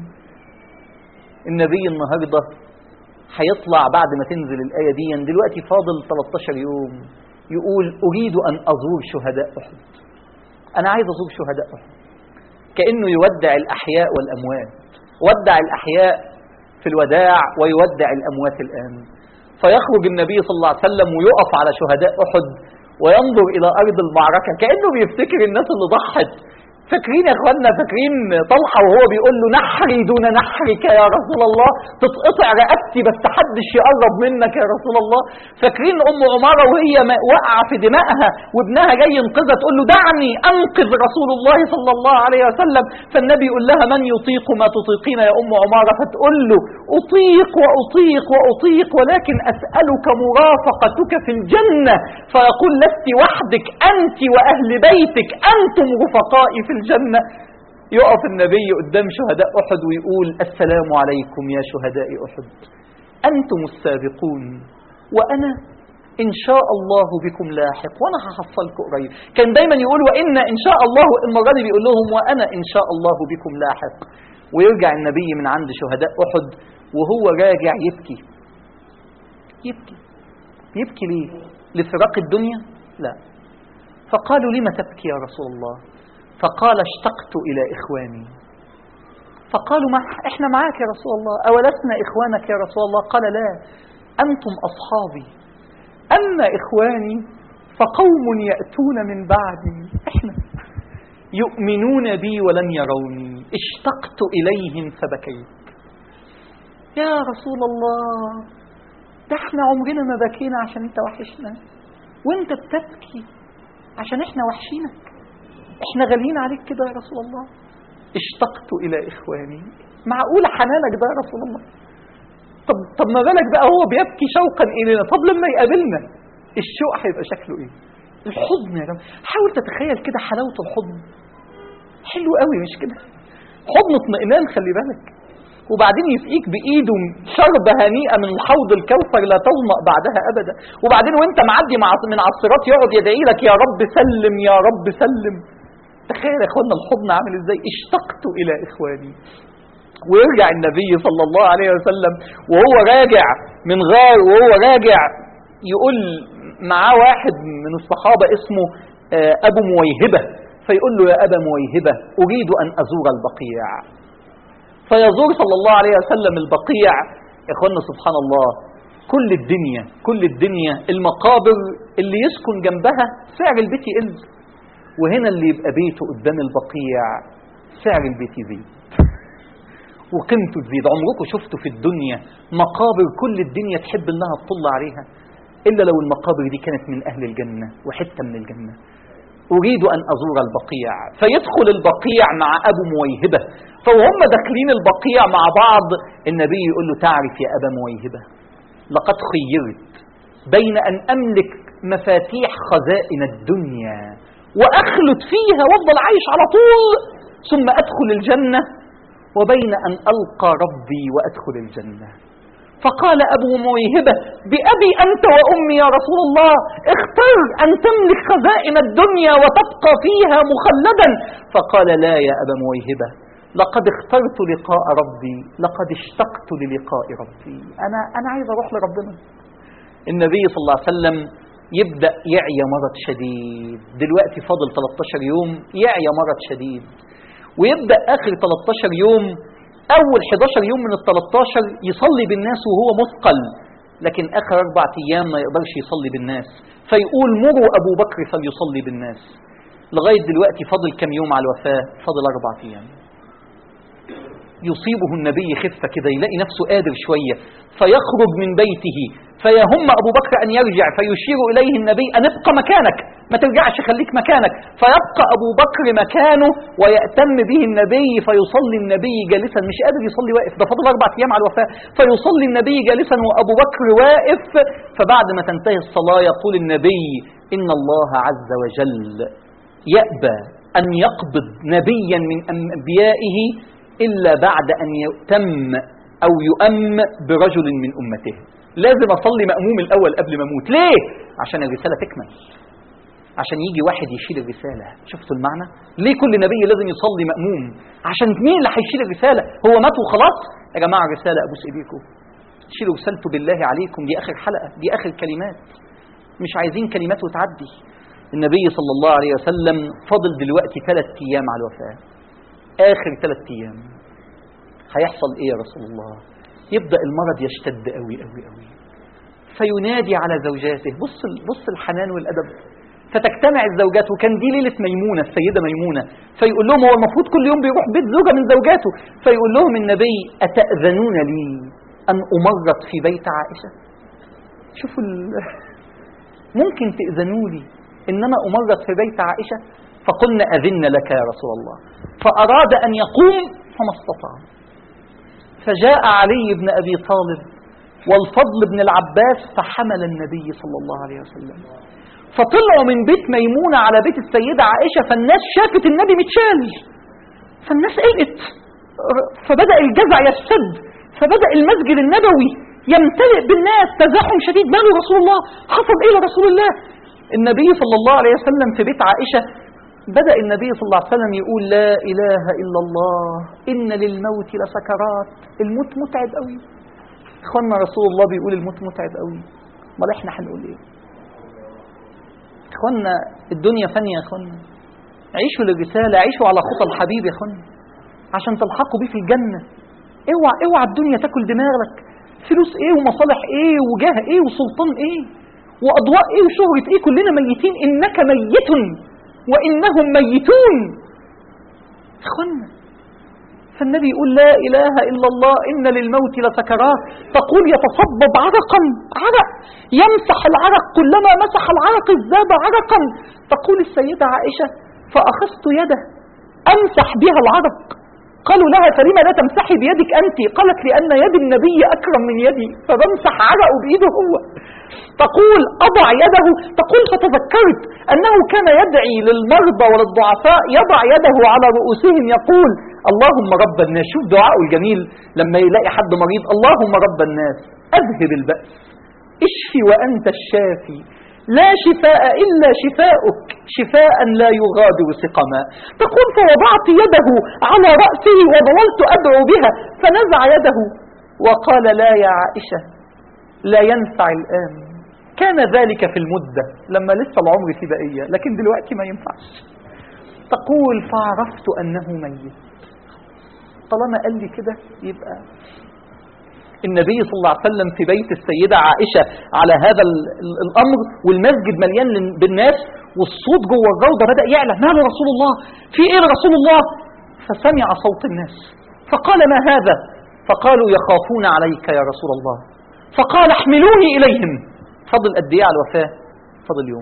النبي النهارده هيطلع بعد ما تنزل الآية دي دلوقتي فاضل 13 يوم يقول أريد أن أزور شهداء أحد أنا عايز أزور شهداء أحد كأنه يودع الأحياء والأموات ودع الأحياء في الوداع ويودع الأموات الآن فيخرج النبي صلى الله عليه وسلم ويقف على شهداء أحد وينظر إلى أرض المعركة كأنه بيفتكر الناس اللي ضحت فاكرين يا اخوانا فاكرين طلحه وهو بيقول له نحري دون نحرك يا رسول الله تتقطع رقبتي بس حدش يقرب منك يا رسول الله فاكرين ام عماره وهي ما- واقعه في دمائها وابنها جاي ينقذها تقول له دعني انقذ رسول الله صلى الله عليه وسلم فالنبي يقول لها من يطيق ما تطيقين يا ام عماره فتقول له اطيق واطيق واطيق ولكن اسالك مرافقتك في الجنه فيقول لست وحدك انت واهل بيتك انتم رفقائي في الجنه يقف النبي قدام شهداء احد ويقول السلام عليكم يا شهداء احد انتم السابقون وانا ان شاء الله بكم لاحق وانا هحصلكم قريب كان دايما يقول وان ان شاء الله المره دي بيقول لهم وانا ان شاء الله بكم لاحق ويرجع النبي من عند شهداء احد وهو راجع يبكي يبكي يبكي ليه لفراق الدنيا لا فقالوا لم تبكي يا رسول الله فقال اشتقت إلى إخواني فقالوا ما احنا معاك يا رسول الله أولسنا إخوانك يا رسول الله قال لا أنتم أصحابي أما إخواني فقوم يأتون من بعدي احنا يؤمنون بي ولم يروني اشتقت إليهم فبكيت يا رسول الله ده احنا عمرنا ما بكينا عشان انت وحشنا وانت بتبكي عشان احنا وحشينك احنا غاليين عليك كده يا رسول الله اشتقت الى اخواني معقول حنانك ده يا رسول الله طب طب ما بالك بقى هو بيبكي شوقا الينا طب لما يقابلنا الشوق هيبقى شكله ايه الحضن يا جماعه حاول تتخيل كده حلاوه الحضن حلو قوي مش كده حضن اطمئنان خلي بالك وبعدين يسقيك بايده شربة هنيئة من حوض الكوثر لا تظمأ بعدها ابدا وبعدين وانت معدي مع من على الصراط يقعد يدعي لك يا رب سلم يا رب سلم تخيل يا اخوانا الحضن عامل ازاي اشتقت الى اخواني ويرجع النبي صلى الله عليه وسلم وهو راجع من غار وهو راجع يقول معاه واحد من الصحابة اسمه آه، أبو مويهبة فيقول له يا أبا مويهبة أريد أن أزور البقيع فيزور صلى الله عليه وسلم البقيع يا اخوانا سبحان الله كل الدنيا كل الدنيا المقابر اللي يسكن جنبها سعر البيت يقل وهنا اللي يبقى بيته قدام البقيع سعر البيت يزيد وقيمته تزيد عمركم شفتوا في الدنيا مقابر كل الدنيا تحب انها تطل عليها الا لو المقابر دي كانت من اهل الجنه وحته من الجنه أريد أن أزور البقيع فيدخل البقيع مع أبو مويهبة فوهم داخلين البقيع مع بعض النبي يقول له تعرف يا أبا مويهبة لقد خيرت بين أن أملك مفاتيح خزائن الدنيا وأخلد فيها وأفضل عايش على طول ثم أدخل الجنة وبين أن ألقى ربي وأدخل الجنة فقال أبو مويهبة بأبي أنت وأمي يا رسول الله اختر أن تملك خزائن الدنيا وتبقى فيها مخلدا فقال لا يا أبا مويهبة لقد اخترت لقاء ربي لقد اشتقت للقاء ربي أنا, أنا عايز أروح لربنا النبي صلى الله عليه وسلم يبدأ يعيا مرض شديد دلوقتي فاضل 13 يوم يعيا مرض شديد ويبدأ آخر 13 يوم أول 11 يوم من ال 13 يصلي بالناس وهو مثقل لكن آخر أربع أيام ما يقدرش يصلي بالناس فيقول مروا أبو بكر فليصلي بالناس لغاية دلوقتي فاضل كم يوم على الوفاة فاضل أربع أيام يصيبه النبي خفة كده يلاقي نفسه قادر شوية فيخرج من بيته فيهم أبو بكر أن يرجع فيشير إليه النبي أن ابقى مكانك ما ترجعش خليك مكانك فيبقى أبو بكر مكانه ويأتم به النبي فيصلي النبي جالسا مش قادر يصلي واقف ده فاضل أربع أيام على الوفاة فيصلي النبي جالسا وأبو بكر واقف فبعد ما تنتهي الصلاة يقول النبي إن الله عز وجل يأبى أن يقبض نبيا من أنبيائه إلا بعد أن يتم أو يؤم برجل من أمته لازم أصلي مأموم الأول قبل ما أموت ليه؟ عشان الرسالة تكمل عشان يجي واحد يشيل الرسالة شفتوا المعنى؟ ليه كل نبي لازم يصلي مأموم؟ عشان مين اللي هيشيل الرسالة؟ هو مات وخلاص؟ يا جماعة الرسالة أبوس إيديكم شيلوا رسالته بالله عليكم دي آخر حلقة دي آخر كلمات مش عايزين كلمات وتعدي النبي صلى الله عليه وسلم فضل دلوقتي ثلاث أيام على الوفاة آخر ثلاث أيام هيحصل إيه يا رسول الله يبدأ المرض يشتد قوي قوي قوي فينادي على زوجاته بص بص الحنان والأدب فتجتمع الزوجات وكان دي ليلة ميمونة السيدة ميمونة فيقول لهم هو المفروض كل يوم بيروح بيت زوجة من زوجاته فيقول لهم النبي أتأذنون لي أن أمرض في بيت عائشة شوفوا ال... ممكن تأذنوا لي إن أنا أمرض في بيت عائشة فقلنا أذن لك يا رسول الله فأراد أن يقوم فما استطاع فجاء علي بن أبي طالب والفضل بن العباس فحمل النبي صلى الله عليه وسلم فطلعوا من بيت ميمونة على بيت السيدة عائشة فالناس شافت النبي متشال فالناس قلقت فبدأ الجزع يشتد فبدأ المسجد النبوي يمتلئ بالناس تزاحم شديد ماله رسول الله حصل ايه لرسول الله النبي صلى الله عليه وسلم في بيت عائشة بدأ النبي صلى الله عليه وسلم يقول لا إله إلا الله إن للموت لسكرات الموت متعب قوي إخوانا رسول الله بيقول الموت متعب قوي امال احنا هنقول ايه إخوانا الدنيا فانية يا إخوانا عيشوا للرسالة عيشوا على خطى الحبيب يا إخوانا عشان تلحقوا بيه في الجنة اوعى اوعى الدنيا تاكل دماغك فلوس ايه ومصالح ايه وجاه ايه وسلطان ايه واضواء ايه وشهرة ايه كلنا ميتين انك ميت وانهم ميتون اخوانا فالنبي يقول لا اله الا الله ان للموت لسكرات تقول يتصبب عرقا عرق يمسح العرق كلما مسح العرق ازداد عرقا تقول السيدة عائشة فاخذت يده امسح بها العرق قالوا لها فلما لا تمسحي بيدك أنت قالت لأن يد النبي أكرم من يدي فبمسح عرقه بإيده هو تقول أضع يده تقول فتذكرت أنه كان يدعي للمرضى وللضعفاء يضع يده على رؤوسهم يقول اللهم رب الناس شوف دعاءه الجميل لما يلاقي حد مريض اللهم رب الناس أذهب البأس اشفي وأنت الشافي لا شفاء إلا شفاؤك شفاء لا يغادر سقما تقول فوضعت يده على رأسه وظللت أدعو بها فنزع يده وقال لا يا عائشة لا ينفع الآن كان ذلك في المدة لما لسه العمر في بقية لكن دلوقتي ما ينفعش تقول فعرفت أنه ميت طالما قال لي كده يبقى النبي صلى الله عليه وسلم في بيت السيدة عائشة على هذا الأمر والمسجد مليان بالناس والصوت جوه الروضة بدأ يعلى ماله رسول الله في إيه رسول الله فسمع صوت الناس فقال ما هذا فقالوا يخافون عليك يا رسول الله فقال احملوني إليهم فضل قد ايه على الوفاة فضل يوم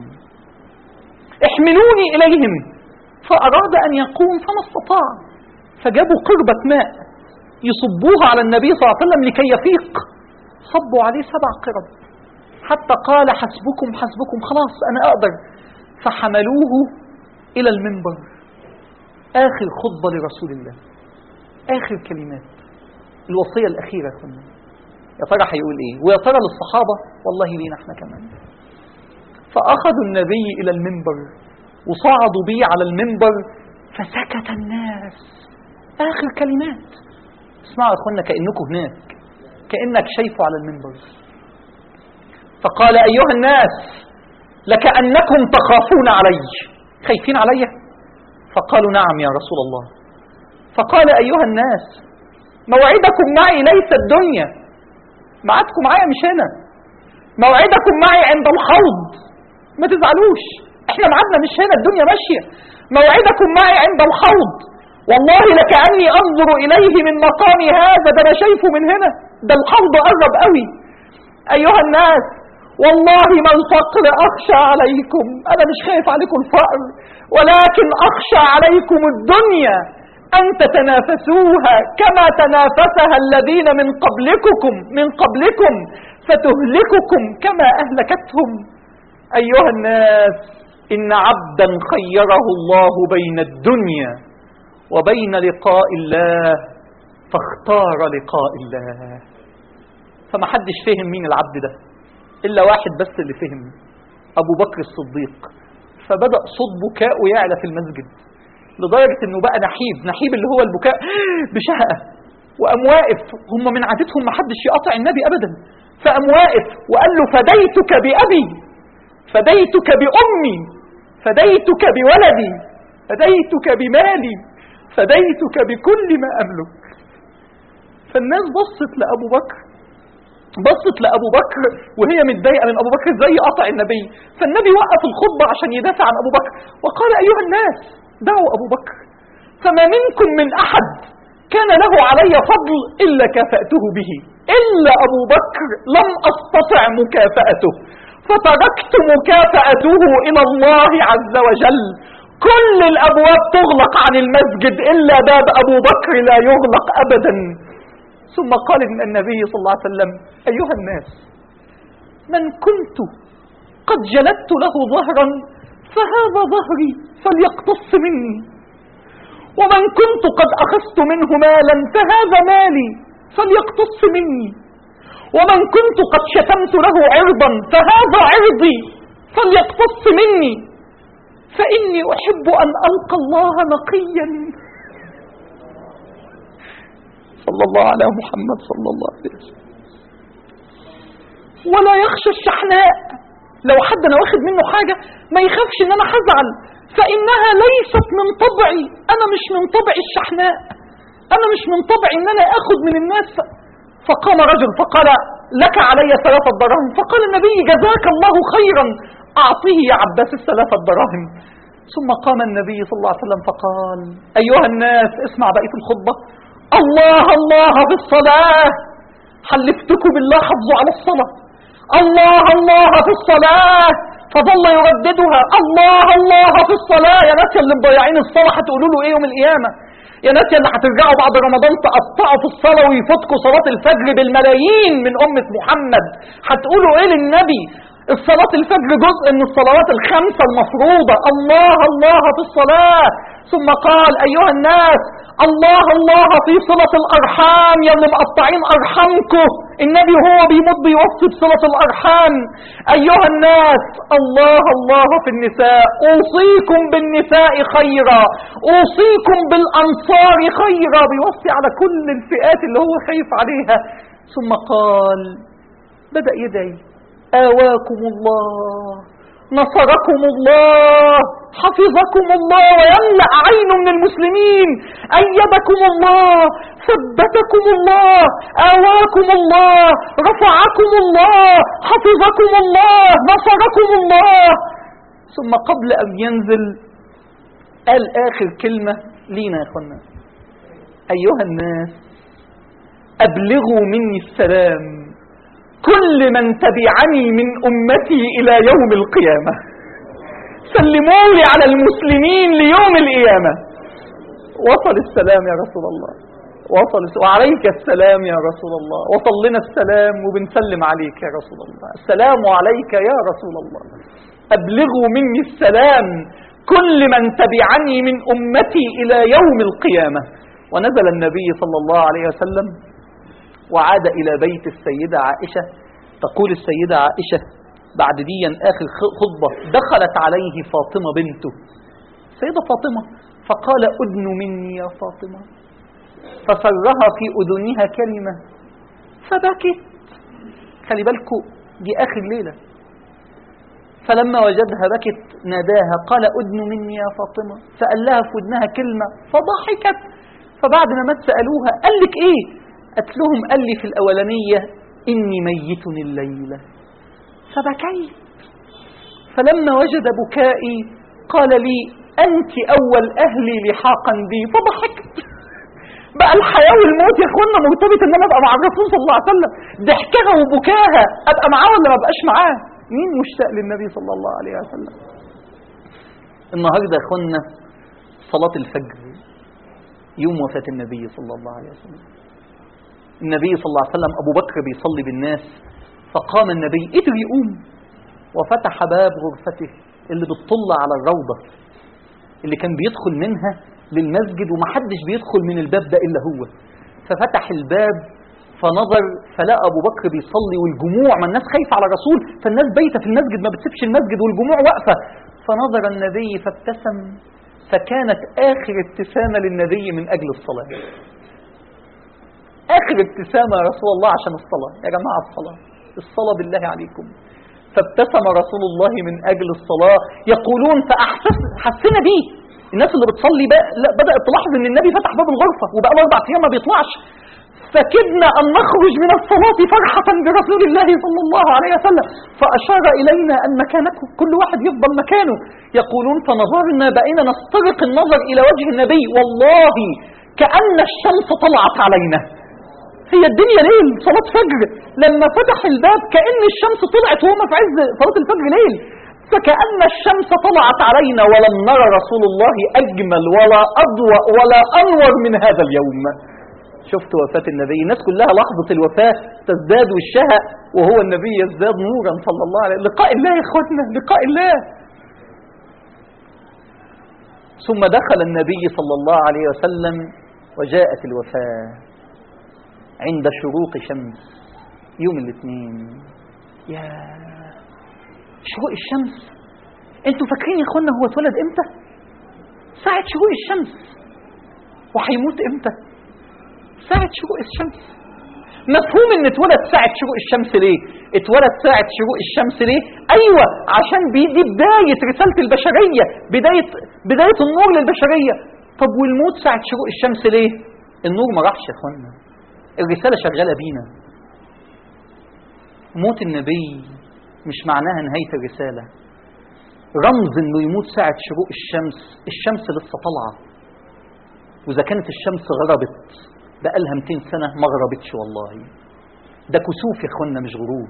احملوني إليهم فأراد أن يقوم فما استطاع فجابوا قربة ماء يصبوها على النبي صلى الله عليه وسلم لكي يفيق صبوا عليه سبع قرب حتى قال حسبكم حسبكم خلاص أنا أقدر فحملوه إلى المنبر آخر خطبة لرسول الله آخر كلمات الوصية الأخيرة كنا يا ترى هيقول إيه ويا ترى للصحابة والله لينا احنا كمان فأخذوا النبي إلى المنبر وصعدوا بيه على المنبر فسكت الناس آخر كلمات اسمعوا يا اخوانا كأنكم هناك كأنك شايفه على المنبر فقال أيها الناس لكأنكم تخافون علي خايفين علي فقالوا نعم يا رسول الله فقال أيها الناس موعدكم معي ليس الدنيا معادكم معايا مش هنا موعدكم معي عند الحوض ما تزعلوش احنا معادنا مش هنا الدنيا ماشية موعدكم معي عند الحوض والله لكأني أنظر إليه من مقامي هذا ده أنا شايفه من هنا ده الحوض قرب قوي أيها الناس والله ما الفقر أخشى عليكم أنا مش خايف عليكم الفقر ولكن أخشى عليكم الدنيا أن تتنافسوها كما تنافسها الذين من قبلكم من قبلكم فتهلككم كما أهلكتهم أيها الناس إن عبدا خيره الله بين الدنيا وبين لقاء الله فاختار لقاء الله فما حدش فهم مين العبد ده إلا واحد بس اللي فهم أبو بكر الصديق فبدأ صوت بكاء يعلى في المسجد لدرجة أنه بقى نحيب نحيب اللي هو البكاء بشهقة وقام واقف هم من عادتهم ما حدش يقطع النبي أبدا فقام واقف وقال له فديتك بأبي فديتك بأمي فديتك بولدي فديتك بمالي فديتك بكل ما أملك فالناس بصت لأبو بكر بصت لابو بكر وهي متضايقه من ابو بكر ازاي قطع النبي فالنبي وقف الخطبه عشان يدافع عن ابو بكر وقال ايها الناس دعوا ابو بكر فما منكم من احد كان له علي فضل الا كافاته به الا ابو بكر لم استطع مكافاته فتركت مكافاته الى الله عز وجل كل الابواب تغلق عن المسجد الا باب ابو بكر لا يغلق ابدا ثم قال النبي صلى الله عليه وسلم أيها الناس من كنت قد جلدت له ظهرا فهذا ظهري فليقتص مني ومن كنت قد أخذت منه مالا فهذا مالي فليقتص مني ومن كنت قد شتمت له عرضا فهذا عرضي فليقتص مني فإني أحب أن ألقى الله نقيا صلى الله على محمد صلى الله عليه وسلم ولا يخشى الشحناء لو حد انا واخد منه حاجه ما يخافش ان انا هزعل فانها ليست من طبعي انا مش من طبعي الشحناء انا مش من طبعي ان انا اخد من الناس فقام رجل فقال لك علي ثلاثة دراهم فقال النبي جزاك الله خيرا اعطيه يا عباس الثلاثة دراهم ثم قام النبي صلى الله عليه وسلم فقال ايها الناس اسمع بقيه الخطبه الله الله في الصلاة حلفتكم بالله حافظوا على الصلاة الله الله في الصلاة فظل يرددها الله الله في الصلاة يا ناس اللي مضيعين الصلاة هتقولوا له ايه يوم القيامة يا ناس اللي هترجعوا بعد رمضان تقطعوا في الصلاة ويفوتكوا صلاة الفجر بالملايين من أمة محمد هتقولوا ايه للنبي الصلاة الفجر جزء من الصلوات الخمسة المفروضة الله الله في الصلاة ثم قال أيها الناس الله الله في صلة الأرحام يا اللي مقطعين أرحامكم النبي هو بيمد بيوصي بصلة الأرحام أيها الناس الله الله في النساء أوصيكم بالنساء خيرا أوصيكم بالأنصار خيرا بيوصي على كل الفئات اللي هو خايف عليها ثم قال بدأ يدعي آواكم الله نصركم الله حفظكم الله ويملأ عين من المسلمين أيدكم الله ثبتكم الله آواكم الله رفعكم الله حفظكم الله نصركم الله ثم قبل أن ينزل قال آخر كلمة لينا يا أخوانا أيها الناس أبلغوا مني السلام كل من تبعني من أمتي إلى يوم القيامة سلموا لي على المسلمين ليوم القيامة وصل السلام يا رسول الله وصل وعليك السلام يا رسول الله وصل لنا السلام وبنسلم عليك يا رسول الله السلام عليك يا رسول الله أبلغوا مني السلام كل من تبعني من أمتي إلى يوم القيامة ونزل النبي صلى الله عليه وسلم وعاد إلى بيت السيدة عائشة تقول السيدة عائشة بعد دي آخر خطبة دخلت عليه فاطمة بنته السيدة فاطمة فقال أدن مني يا فاطمة فسرها في أذنها كلمة فبكت خلي بالكم دي آخر ليلة فلما وجدها بكت ناداها قال أدن مني يا فاطمة فقال لها في ودنها كلمة فضحكت فبعد ما مات سألوها قال لك إيه قالت لهم قال لي في الأولانية إني ميت الليلة فبكيت فلما وجد بكائي قال لي أنت أول أهلي لحاقا بي فضحكت بقى الحياة والموت يا اخوانا مرتبط ان انا ابقى مع الرسول صلى الله عليه وسلم ضحكها وبكاها ابقى معاه ولا ما ابقاش معاه مين مشتاق للنبي صلى الله عليه وسلم النهارده يا اخوانا صلاة الفجر يوم وفاة النبي صلى الله عليه وسلم النبي صلى الله عليه وسلم أبو بكر بيصلي بالناس فقام النبي قدر يقوم وفتح باب غرفته اللي بتطل على الروضة اللي كان بيدخل منها للمسجد ومحدش بيدخل من الباب ده إلا هو ففتح الباب فنظر فلقى أبو بكر بيصلي والجموع ما الناس خايفة على الرسول فالناس بايتة في المسجد ما بتسيبش المسجد والجموع واقفة فنظر النبي فابتسم فكانت آخر ابتسامة للنبي من أجل الصلاة آخر ابتسامة يا رسول الله عشان الصلاة يا جماعة الصلاة الصلاة بالله عليكم فابتسم رسول الله من أجل الصلاة يقولون فأحسس حسنا بيه الناس اللي بتصلي بقى لا بدأت تلاحظ ان النبي فتح باب الغرفة وبقى له أربع أيام ما بيطلعش فكدنا أن نخرج من الصلاة فرحة برسول الله صلى الله عليه وسلم فأشار إلينا أن مكانكم كل واحد يفضل مكانه يقولون فنظرنا بقينا نسترق النظر إلى وجه النبي والله كأن الشمس طلعت علينا هي الدنيا ليل صلاة فجر لما فتح الباب كأن الشمس طلعت وهم في عز صلاة الفجر ليل فكأن الشمس طلعت علينا ولم نرى رسول الله أجمل ولا أضوأ ولا أنور من هذا اليوم شفت وفاة النبي الناس كلها لحظة الوفاة تزداد وشها وهو النبي يزداد نورا صلى الله عليه وسلم لقاء الله يا اخواتنا لقاء الله ثم دخل النبي صلى الله عليه وسلم وجاءت الوفاة عند شروق شمس يوم الاثنين يا شروق الشمس انتوا فاكرين يا اخوانا هو اتولد امتى ساعة شروق الشمس وهيموت امتى ساعة شروق الشمس مفهوم ان اتولد ساعة شروق الشمس ليه اتولد ساعة شروق الشمس ليه ايوه عشان بي- دي بداية رسالة البشرية بداية بداية النور للبشرية طب والموت ساعة شروق الشمس ليه النور ما راحش يا اخوانا الرسالة شغالة بينا موت النبي مش معناها نهاية الرسالة رمز انه يموت ساعة شروق الشمس الشمس لسه طالعة واذا كانت الشمس غربت بقالها 200 سنة ما غربتش والله ده كسوف يا اخوانا مش غروب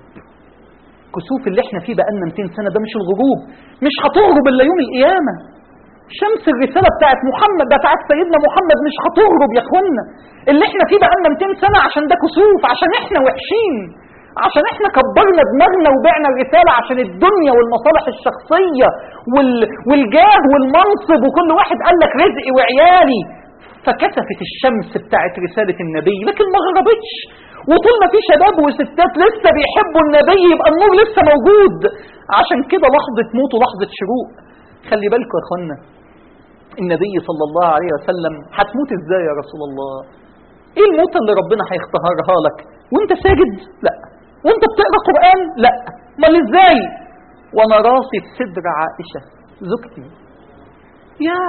كسوف اللي احنا فيه بقالنا 200 سنة ده مش الغروب مش هتغرب الا يوم القيامة شمس الرسالة بتاعت محمد ده بتاعت سيدنا محمد مش هتغرب يا اخوانا اللي احنا فيه بقالنا 200 سنة عشان ده كسوف عشان احنا وحشين عشان احنا كبرنا دماغنا وبعنا الرسالة عشان الدنيا والمصالح الشخصية وال... والجاه والمنصب وكل واحد قال لك رزقي وعيالي فكسفت الشمس بتاعت رسالة النبي لكن ما غربتش وطول ما في شباب وستات لسه بيحبوا النبي يبقى النور لسه موجود عشان كده لحظة موت ولحظة شروق خلي بالكم يا اخوانا النبي صلى الله عليه وسلم هتموت ازاي يا رسول الله ايه الموتة اللي ربنا هيختارها لك وانت ساجد لا وانت بتقرا قران لا امال ازاي وانا راسي في صدر عائشه زوجتي يا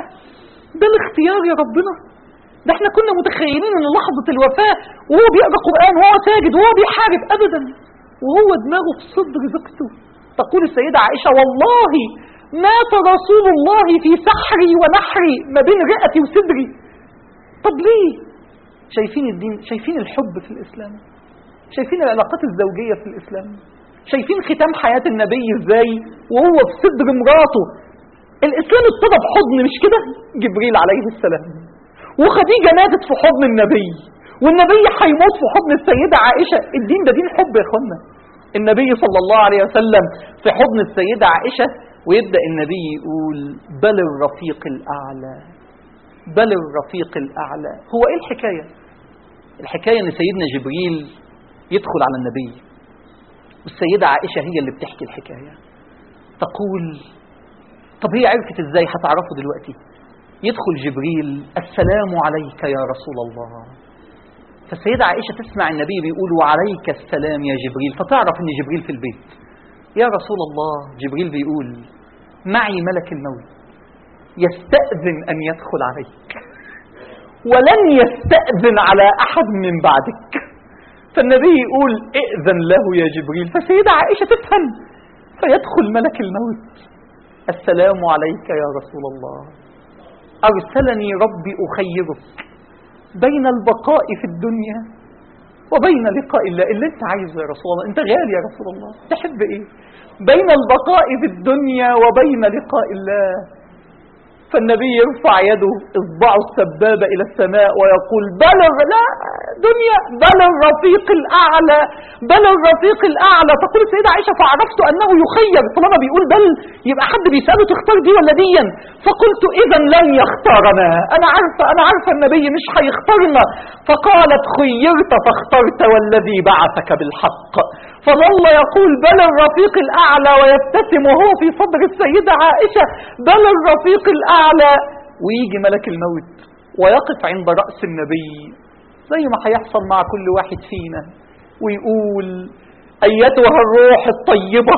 ده الاختيار يا ربنا ده احنا كنا متخيلين ان لحظه الوفاه وهو بيقرا قران وهو ساجد وهو بيحارب ابدا وهو دماغه في صدر زوجته تقول السيده عائشه والله مات رسول الله في سحري ونحري ما بين رئتي وصدري طب ليه شايفين الدين شايفين الحب في الاسلام شايفين العلاقات الزوجية في الإسلام شايفين ختام حياة النبي ازاي وهو في صدر مراته الإسلام ابتدى بحضن مش كده جبريل عليه السلام وخديجة ماتت في حضن النبي والنبي هيموت في حضن السيدة عائشة الدين ده دين حب يا اخوانا النبي صلى الله عليه وسلم في حضن السيدة عائشة ويبدأ النبي يقول بل الرفيق الأعلى بل الرفيق الأعلى هو إيه الحكاية الحكاية أن سيدنا جبريل يدخل على النبي والسيدة عائشة هي اللي بتحكي الحكاية تقول طب هي عرفت ازاي هتعرفوا دلوقتي يدخل جبريل السلام عليك يا رسول الله فالسيدة عائشة تسمع النبي بيقول وعليك السلام يا جبريل فتعرف ان جبريل في البيت يا رسول الله جبريل بيقول معي ملك الموت يستأذن أن يدخل عليك ولن يستأذن على أحد من بعدك فالنبي يقول ائذن له يا جبريل فسيدة عائشة تفهم فيدخل ملك الموت السلام عليك يا رسول الله أرسلني ربي أخيرك بين البقاء في الدنيا وبين لقاء الله اللي انت عايزه يا رسول الله انت غالي يا رسول الله تحب ايه بين البقاء في الدنيا وبين لقاء الله فالنبي يرفع يده اصبعه السبابة إلى السماء ويقول بلغ لا دنيا بل الرفيق الأعلى بل الرفيق الأعلى تقول السيدة عائشة فعرفت أنه يخير طالما بيقول بل يبقى حد بيسأله تختار دي ولا ديا فقلت إذا لن يختارنا أنا عارفة أنا عارفة النبي مش هيختارنا فقالت خيرت فاخترت والذي بعثك بالحق فظل يقول بل الرفيق الأعلى ويبتسم وهو في صدر السيدة عائشة بل الرفيق الأعلى ويجي ملك الموت ويقف عند رأس النبي زي ما هيحصل مع كل واحد فينا ويقول أيتها الروح الطيبة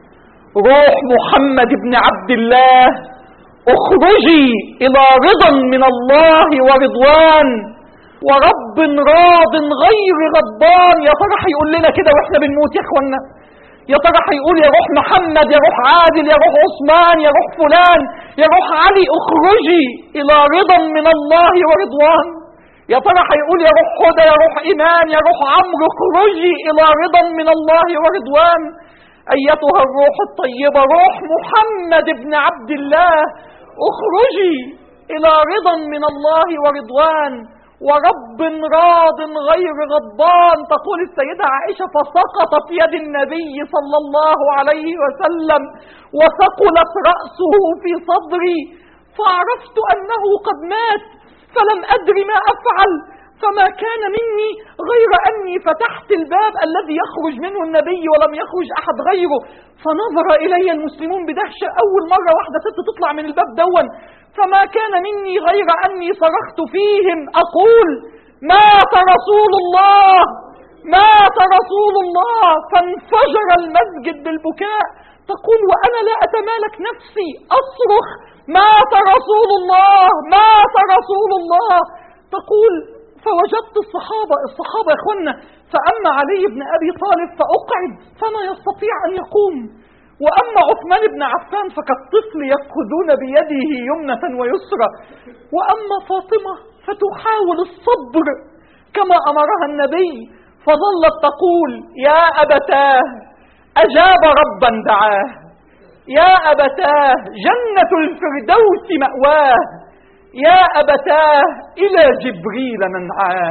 روح محمد بن عبد الله اخرجي إلى رضا من الله ورضوان ورب راض غير غضبان يا ترى هيقول لنا كده واحنا بنموت يا اخوانا يا ترى هيقول يا روح محمد يا روح عادل يا روح عثمان يا روح فلان يا روح علي اخرجي الى رضا من الله ورضوان يا ترى هيقول يا روح هدى يا روح ايمان يا روح عمرو اخرجي الى رضا من الله ورضوان ايتها الروح الطيبه روح محمد بن عبد الله اخرجي الى رضا من الله ورضوان ورب راض غير غضبان تقول السيدة عائشة فسقط في يد النبي صلى الله عليه وسلم وثقلت رأسه في صدري فعرفت أنه قد مات فلم أدر ما أفعل فما كان مني غير أني فتحت الباب الذي يخرج منه النبي ولم يخرج أحد غيره فنظر إلي المسلمون بدهشة أول مرة واحدة ست تطلع من الباب دون فما كان مني غير أني صرخت فيهم أقول مات رسول الله مات رسول الله فانفجر المسجد بالبكاء تقول وأنا لا أتمالك نفسي أصرخ مات رسول الله مات رسول الله تقول فوجدت الصحابة الصحابة يا اخوانا فأما علي بن أبي طالب فأقعد فما يستطيع أن يقوم وأما عثمان بن عفان فكالطفل يأخذون بيده يمنة ويسرى وأما فاطمة فتحاول الصبر كما أمرها النبي فظلت تقول يا أبتاه أجاب ربا دعاه يا أبتاه جنة الفردوس مأواه يا أبتاه إلى جبريل منعاه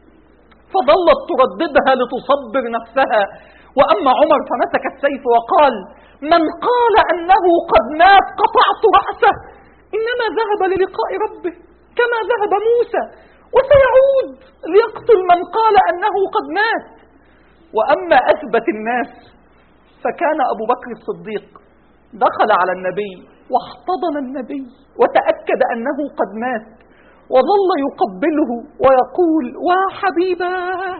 فظلت ترددها لتصبر نفسها وأما عمر فمسك السيف وقال من قال أنه قد مات قطعت رأسه إنما ذهب للقاء ربه كما ذهب موسى وسيعود ليقتل من قال أنه قد مات وأما أثبت الناس فكان أبو بكر الصديق دخل على النبي واحتضن النبي وتأكد أنه قد مات وظل يقبله ويقول وحبيباه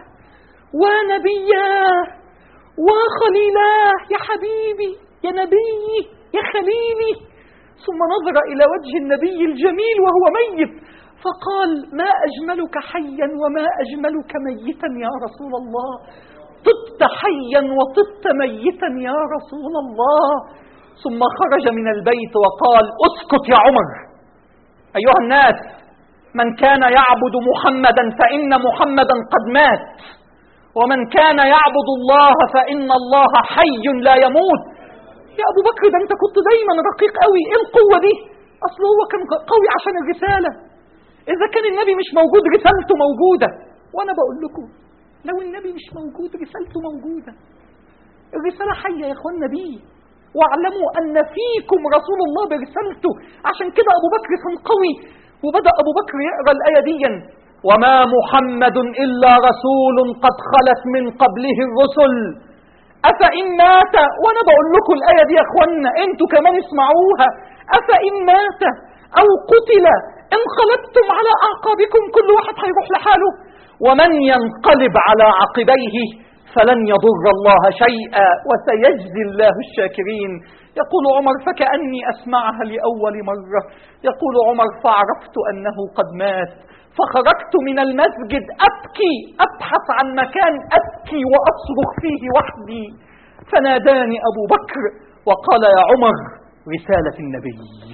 ونبياه وخليلاه يا حبيبي يا نبيي يا خليلي ثم نظر إلى وجه النبي الجميل وهو ميت فقال ما أجملك حيا وما أجملك ميتا يا رسول الله طبت حيا وطبت ميتا يا رسول الله ثم خرج من البيت وقال اسكت يا عمر أيها الناس من كان يعبد محمدا فإن محمدا قد مات ومن كان يعبد الله فإن الله حي لا يموت يا أبو بكر ده أنت كنت دايما رقيق قوي إيه القوة دي أصل هو كان قوي عشان الرسالة إذا كان النبي مش موجود رسالته موجودة وأنا بقول لكم لو النبي مش موجود رسالته موجودة الرسالة حية يا إخوان نبي واعلموا أن فيكم رسول الله برسالته عشان كده أبو بكر كان قوي وبدأ أبو بكر يقرأ الآية دي وما محمد إلا رسول قد خلت من قبله الرسل أفإن مات وأنا بقول لكم الآية دي يا أخوانا أنتوا كمان اسمعوها أفإن مات أو قتل انقلبتم على أعقابكم كل واحد هيروح لحاله ومن ينقلب على عقبيه فلن يضر الله شيئا وسيجزي الله الشاكرين يقول عمر فكأني أسمعها لأول مرة يقول عمر فعرفت أنه قد مات فخرجت من المسجد أبكي أبحث عن مكان أبكي وأصرخ فيه وحدي فناداني أبو بكر وقال يا عمر رسالة النبي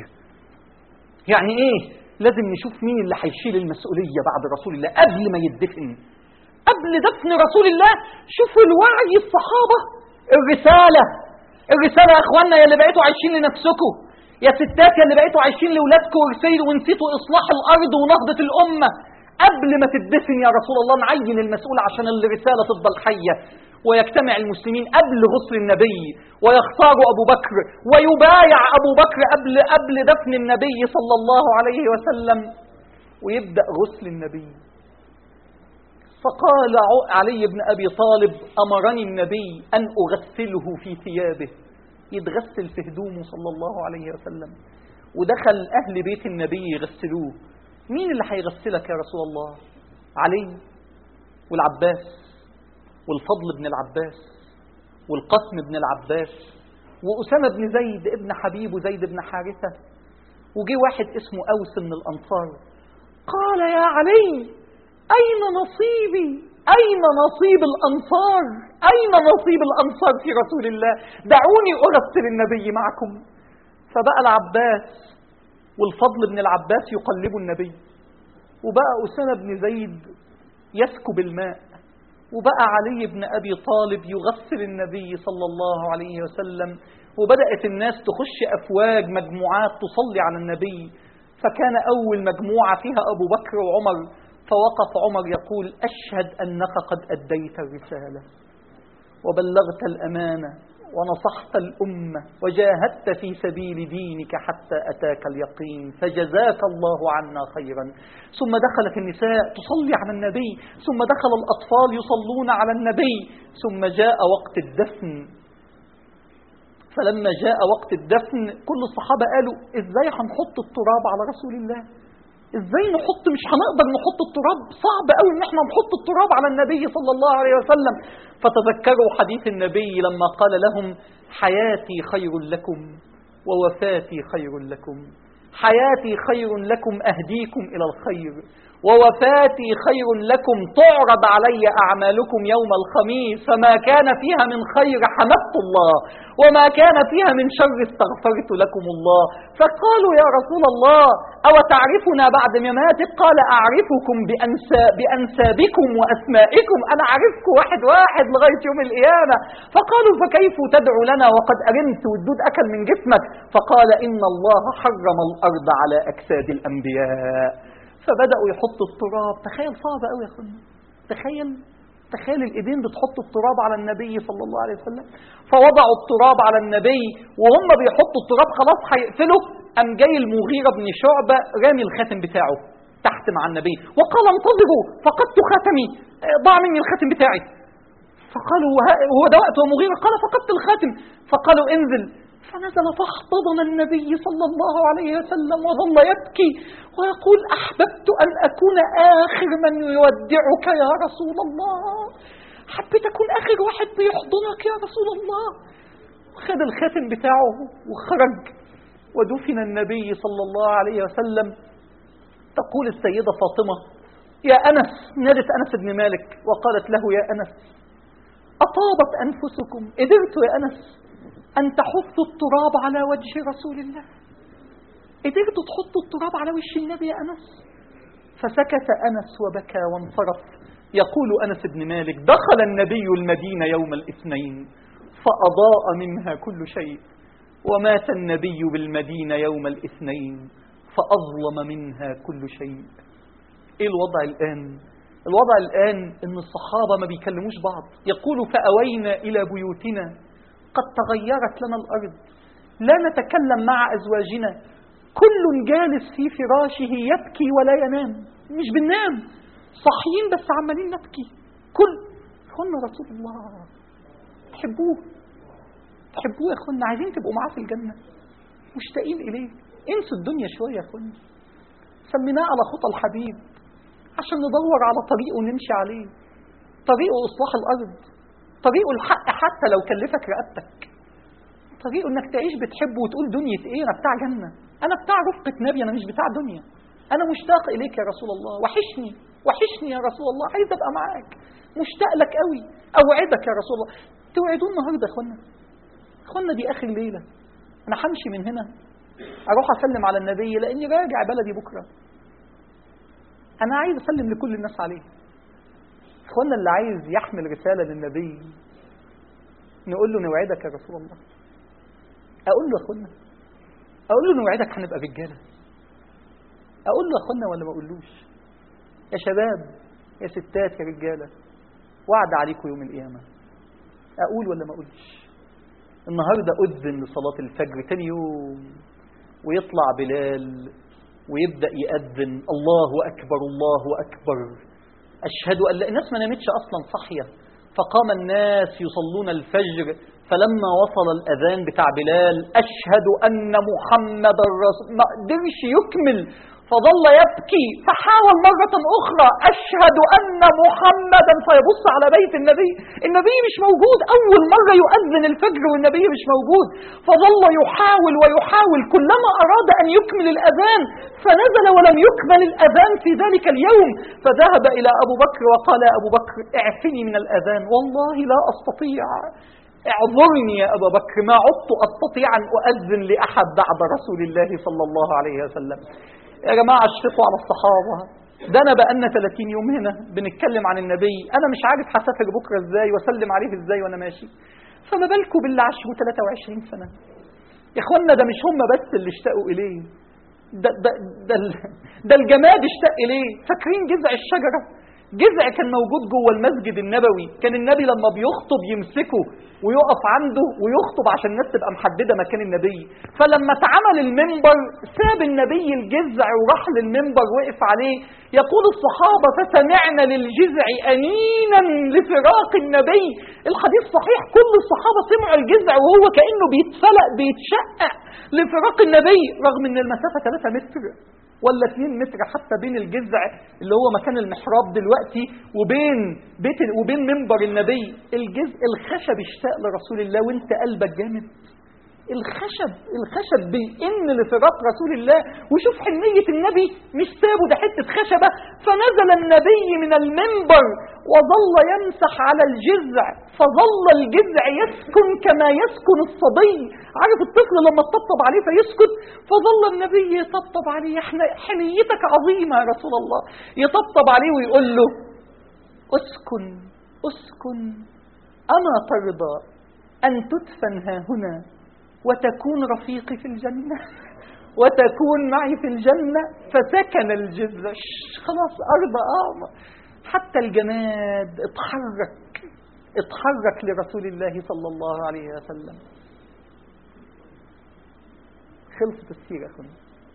يعني إيه لازم نشوف مين اللي هيشيل المسؤولية بعد رسول الله قبل ما يدفن قبل دفن رسول الله شوفوا الوعي الصحابة الرسالة الرسالة يا اخوانا يا اللي بقيتوا عايشين لنفسكم يا ستات يا اللي بقيتوا عايشين لولادكم ورسيلوا ونسيتوا اصلاح الارض ونهضة الامة قبل ما تدفن يا رسول الله نعين المسؤول عشان الرسالة تفضل حية ويجتمع المسلمين قبل غسل النبي ويختاروا أبو بكر ويبايع أبو بكر قبل قبل دفن النبي صلى الله عليه وسلم ويبدأ غسل النبي فقال علي بن أبي طالب أمرني النبي أن أغسله في ثيابه يتغسل في هدومه صلى الله عليه وسلم ودخل أهل بيت النبي يغسلوه مين اللي هيغسلك يا رسول الله علي والعباس والفضل بن العباس والقسم بن العباس وأسامة بن زيد ابن حبيب وزيد بن حارثة وجي واحد اسمه أوس من الأنصار قال يا علي أين نصيبي أين نصيب الأنصار أين نصيب الأنصار في رسول الله دعوني أرسل النبي معكم فبقى العباس والفضل بن العباس يقلب النبي وبقى أسامة بن زيد يسكب الماء وبقى علي بن أبي طالب يغسل النبي صلى الله عليه وسلم وبدأت الناس تخش أفواج مجموعات تصلي على النبي فكان أول مجموعة فيها أبو بكر وعمر فوقف عمر يقول أشهد أنك قد أديت الرسالة وبلغت الأمانة ونصحت الأمة وجاهدت في سبيل دينك حتى أتاك اليقين فجزاك الله عنا خيرا ثم دخلت النساء تصلي على النبي ثم دخل الأطفال يصلون على النبي ثم جاء وقت الدفن فلما جاء وقت الدفن كل الصحابة قالوا إزاي هنحط التراب على رسول الله ازاي نحط مش هنقدر نحط التراب صعب قوي ان احنا نحط التراب على النبي صلى الله عليه وسلم فتذكروا حديث النبي لما قال لهم حياتي خير لكم ووفاتي خير لكم حياتي خير لكم اهديكم الى الخير ووفاتي خير لكم تعرض علي اعمالكم يوم الخميس فما كان فيها من خير حمدت الله وما كان فيها من شر استغفرت لكم الله فقالوا يا رسول الله أو تعرفنا بعد مماتك قال أعرفكم بأنسا بأنسابكم وأسمائكم أنا عرفكم واحد واحد لغاية يوم القيامة فقالوا فكيف تدعو لنا وقد أرمت والدود أكل من جسمك فقال إن الله حرم الأرض على أجساد الأنبياء فبدأوا يحطوا التراب تخيل صعب قوي يا أخوانا تخيل تخيل الايدين بتحط التراب على النبي صلى الله عليه وسلم فوضعوا التراب على النبي وهم بيحطوا التراب خلاص هيقفلوا قام جاي المغيرة بن شعبة رامي الخاتم بتاعه تحت مع النبي وقال انتظروا فقدت خاتمي ضاع مني الخاتم بتاعي فقالوا هو ده وقت ومغيرة قال فقدت الخاتم فقالوا انزل فنزل فاحتضن النبي صلى الله عليه وسلم وظل يبكي ويقول أحببت أن أكون آخر من يودعك يا رسول الله حبيت أكون آخر واحد بيحضنك يا رسول الله وخد الخاتم بتاعه وخرج ودفن النبي صلى الله عليه وسلم تقول السيدة فاطمة يا أنس نادت أنس بن مالك وقالت له يا أنس أطابت أنفسكم قدرت يا أنس أن تحطوا التراب على وجه رسول الله قدرتوا تحطوا التراب على وش النبي يا أنس فسكت أنس وبكى وانصرف يقول أنس بن مالك دخل النبي المدينة يوم الاثنين فأضاء منها كل شيء ومات النبي بالمدينة يوم الاثنين فأظلم منها كل شيء إيه الوضع الآن الوضع الآن أن الصحابة ما بيكلموش بعض يقول فأوينا إلى بيوتنا قد تغيرت لنا الأرض لا نتكلم مع أزواجنا كل جالس في فراشه يبكي ولا ينام مش بننام صاحيين بس عمالين نبكي كل اخوانا رسول الله تحبوه تحبوه يا اخوانا عايزين تبقوا معاه في الجنة مشتاقين إليه انسوا الدنيا شوية يا اخوانا سميناه على خطى الحبيب عشان ندور على طريقه ونمشي عليه طريقه إصلاح الأرض طريقه الحق حتى لو كلفك رقبتك طريقه انك تعيش بتحبه وتقول دنيا ايه انا بتاع جنة انا بتاع رفقة نبي انا مش بتاع دنيا انا مشتاق اليك يا رسول الله وحشني وحشني يا رسول الله عايز ابقى معاك مشتاق لك قوي اوعدك يا رسول الله توعدون النهارده يا اخوانا اخوانا دي اخر ليله انا همشي من هنا اروح اسلم على النبي لاني راجع بلدي بكره انا عايز اسلم لكل الناس عليه اخوانا اللي عايز يحمل رساله للنبي نقول له نوعدك يا رسول الله اقول له يا اخوانا اقول له نوعدك هنبقى رجاله اقول له يا اخوانا ولا ما اقولوش يا شباب يا ستات يا رجاله وعد عليكم يوم القيامه اقول ولا ما اقولش النهارده اذن لصلاه الفجر تاني يوم ويطلع بلال ويبدا يأذن الله اكبر الله اكبر اشهد ان لا الناس ما نامتش اصلا صاحيه فقام الناس يصلون الفجر فلما وصل الأذان بتاع بلال أشهد أن محمد الرسول ما قدرش يكمل فظل يبكي فحاول مرة أخرى أشهد أن محمدا فيبص على بيت النبي النبي مش موجود أول مرة يؤذن الفجر والنبي مش موجود فظل يحاول ويحاول كلما أراد أن يكمل الأذان فنزل ولم يكمل الأذان في ذلك اليوم فذهب إلى أبو بكر وقال يا أبو بكر اعفني من الأذان والله لا أستطيع اعذرني يا أبا بكر ما عدت أستطيع أن أؤذن لأحد بعد رسول الله صلى الله عليه وسلم يا جماعة اشفقوا على الصحابة ده أنا بقالنا 30 يوم هنا بنتكلم عن النبي أنا مش عارف هسافر بكرة إزاي وأسلم عليه إزاي وأنا ماشي فما بالكم باللي عاشوا 23 سنة يا إخوانا ده مش هم بس اللي اشتاقوا إليه ده, ده, ده, ده الجماد اشتاق إليه فاكرين جذع الشجرة جذع كان موجود جوه المسجد النبوي كان النبي لما بيخطب يمسكه ويقف عنده ويخطب عشان الناس تبقى محددة مكان النبي فلما اتعمل المنبر ساب النبي الجذع وراح للمنبر وقف عليه يقول الصحابة فسمعنا للجذع أنينا لفراق النبي الحديث صحيح كل الصحابة سمعوا الجذع وهو كأنه بيتفلق بيتشقق لفراق النبي رغم ان المسافة 3 متر ولا 2 متر حتى بين الجذع اللي هو مكان المحراب دلوقتي وبين بيت وبين منبر النبي الجذع الخشب اشتاق لرسول الله وانت قلبك جامد الخشب الخشب بيئن لفراق رسول الله وشوف حنية النبي مش سابه ده حتة خشبة فنزل النبي من المنبر وظل يمسح على الجذع فظل الجذع يسكن كما يسكن الصبي عارف الطفل لما تطبطب عليه فيسكت فظل النبي يطبطب عليه احنا حنيتك عظيمة يا رسول الله يطبطب عليه ويقول له اسكن اسكن أما ترضى أن تدفن ها هنا وتكون رفيقي في الجنة وتكون معي في الجنة فسكن الجذع خلاص أرضى آه حتى الجماد اتحرك اتحرك لرسول الله صلى الله عليه وسلم خلصت السيرة أخونا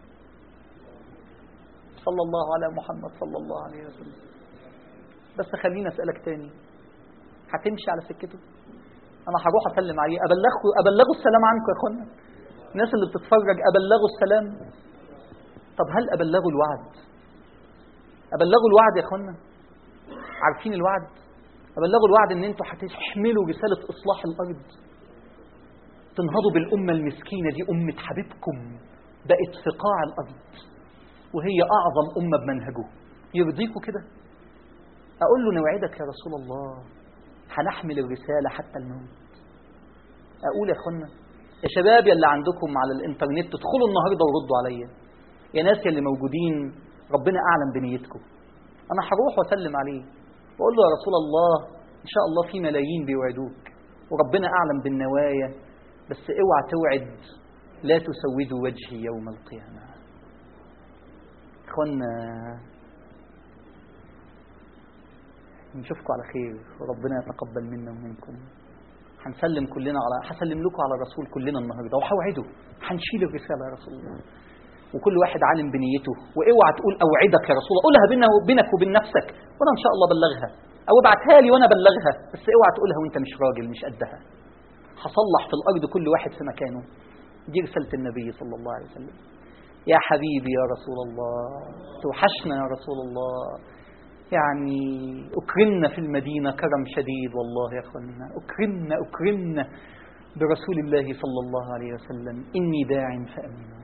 صلى الله على محمد صلى الله عليه وسلم بس خليني أسألك تاني هتمشي على سكته انا هروح اسلم عليه ابلغه ابلغه السلام عنكم يا اخوانا الناس اللي بتتفرج ابلغه السلام طب هل ابلغوا الوعد ابلغوا الوعد يا اخوانا عارفين الوعد ابلغوا الوعد ان انتوا هتحملوا رساله اصلاح الارض تنهضوا بالامه المسكينه دي امه حبيبكم بقت في قاع الارض وهي اعظم امه بمنهجه يرضيكوا كده اقول له نوعدك يا رسول الله هنحمل الرسالة حتى الموت أقول يا أخوانا يا شباب يا اللي عندكم على الإنترنت تدخلوا النهاردة وردوا عليا يا ناس يا اللي موجودين ربنا أعلم بنيتكم أنا هروح وأسلم عليه وأقول له يا رسول الله إن شاء الله في ملايين بيوعدوك وربنا أعلم بالنوايا بس اوعى توعد لا تسودوا وجهي يوم القيامة إخوانا نشوفكم على خير وربنا يتقبل منا ومنكم هنسلم كلنا على هسلم لكم على الرسول كلنا النهارده وهوعده هنشيل الرساله يا رسول الله وكل واحد عالم بنيته واوعى تقول اوعدك يا رسول الله قولها بينك وبينك وبين نفسك وانا ان شاء الله بلغها او ابعتها لي وانا بلغها بس اوعى تقولها وانت مش راجل مش قدها هصلح في الارض كل واحد في مكانه دي رساله النبي صلى الله عليه وسلم يا حبيبي يا رسول الله توحشنا يا رسول الله يعني أكرمنا في المدينة كرم شديد والله يا أخوانا أكرمنا أكرمنا برسول الله صلى الله عليه وسلم إني داع فأمنوا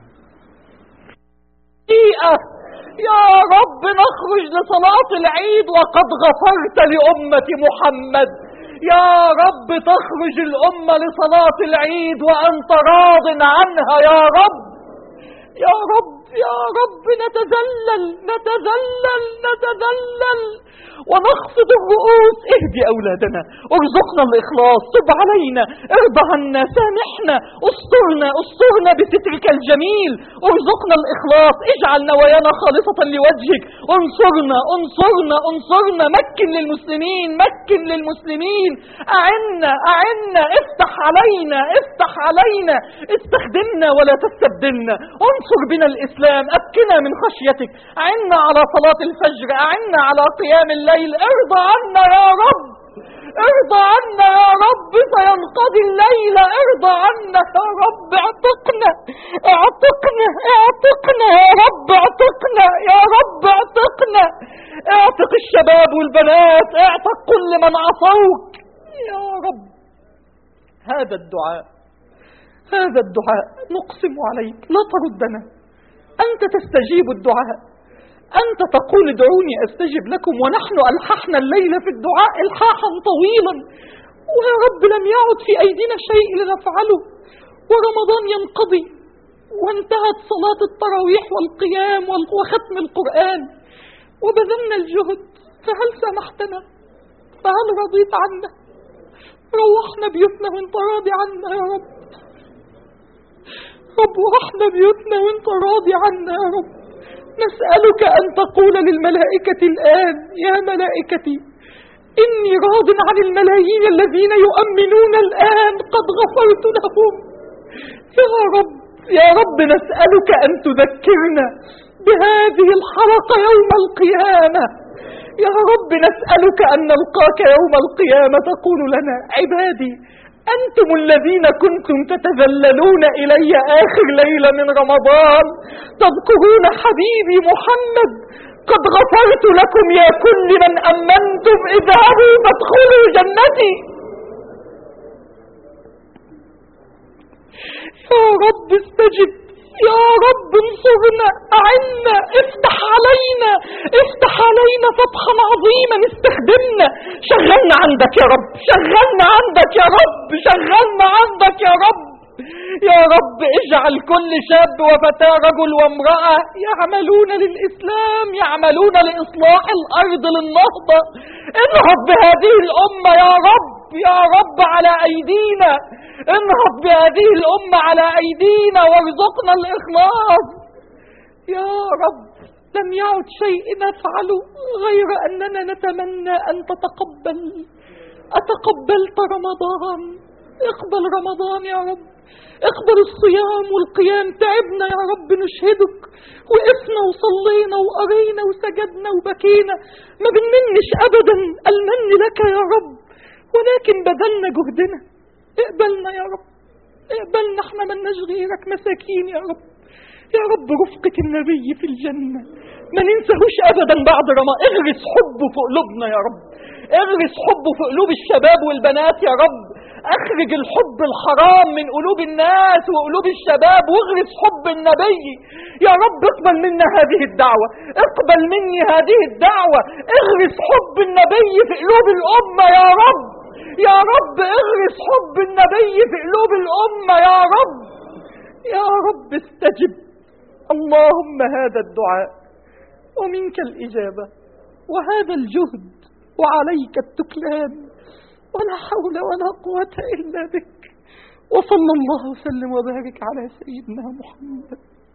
يا رب نخرج لصلاة العيد وقد غفرت لأمة محمد يا رب تخرج الأمة لصلاة العيد وأنت راض عنها يا رب يا رب يا رب نتذلل نتذلل نتذلل ونخفض الرؤوس اهدي أولادنا ارزقنا الإخلاص تب علينا ارضى عنا سامحنا استرنا استرنا بسترك الجميل ارزقنا الإخلاص اجعل نوايانا خالصة لوجهك انصرنا انصرنا انصرنا مكن للمسلمين مكن للمسلمين أعنا أعنا افتح علينا افتح علينا استخدمنا ولا تستبدلنا انصر بنا الإسلام أبكنا من خشيتك أعنا على صلاة الفجر أعنا على قيام الليل ارضى عنا يا رب ارضى عنا يا رب سينقضي الليلة ارضى عنا يا رب اعتقنا اعتقنا اعتقنا يا رب اعتقنا يا رب اعتقنا اعتق الشباب والبنات اعتق كل من عصوك يا رب هذا الدعاء هذا الدعاء نقسم عليك لا تردنا أنت تستجيب الدعاء أنت تقول ادعوني أستجب لكم ونحن ألححنا الليل في الدعاء إلحاحا طويلا ويا رب لم يعد في أيدينا شيء لنفعله ورمضان ينقضي وانتهت صلاة التراويح والقيام وختم القرآن وبذلنا الجهد فهل سامحتنا فهل رضيت عنا روحنا بيوتنا وانت راضي عنا يا رب رب روحنا بيوتنا وانت راضي عنا يا رب نسألك أن تقول للملائكة الآن يا ملائكتي إني راض عن الملايين الذين يؤمنون الآن قد غفرت لهم يا رب يا رب نسألك أن تذكرنا بهذه الحلقة يوم القيامة يا رب نسألك أن نلقاك يوم القيامة تقول لنا عبادي أنتم الذين كنتم تتذللون إلي آخر ليلة من رمضان تذكرون حبيبي محمد قد غفرت لكم يا كل من أمنتم اذهبوا فادخلوا جنتي يا رب استجب يا رب انصرنا أعنا افتح علينا افتح علينا فتحا عظيما استخدمنا شغلنا عندك يا رب شغلنا عندك يا رب شغلنا عندك يا رب يا رب اجعل كل شاب وفتاة رجل وامرأة يعملون للإسلام يعملون لإصلاح الأرض للنهضة انهض بهذه الأمة يا رب يا رب على أيدينا انهض بهذه الأمة على أيدينا وارزقنا الإخلاص يا رب لم يعد شيء نفعله غير أننا نتمنى أن تتقبل أتقبلت رمضان اقبل رمضان يا رب اقبل الصيام والقيام تعبنا يا رب نشهدك وقفنا وصلينا وقرينا وسجدنا وبكينا ما بنمنش أبدا المن لك يا رب ولكن بذلنا جهدنا اقبلنا يا رب اقبلنا احنا ملناش غيرك مساكين يا رب يا رب رفقة النبي في الجنة ما ننساهوش ابدا بعد رمضان اغرس حبه في قلوبنا يا رب اغرس حبه في قلوب الشباب والبنات يا رب اخرج الحب الحرام من قلوب الناس وقلوب الشباب واغرس حب النبي يا رب اقبل منا هذه الدعوة اقبل مني هذه الدعوة اغرس حب النبي في قلوب الامة يا رب يا رب اغرس حب النبي في قلوب الامة يا رب يا رب استجب اللهم هذا الدعاء ومنك الإجابة وهذا الجهد وعليك التكلان ولا حول ولا قوة إلا بك وصلى الله وسلم وبارك على سيدنا محمد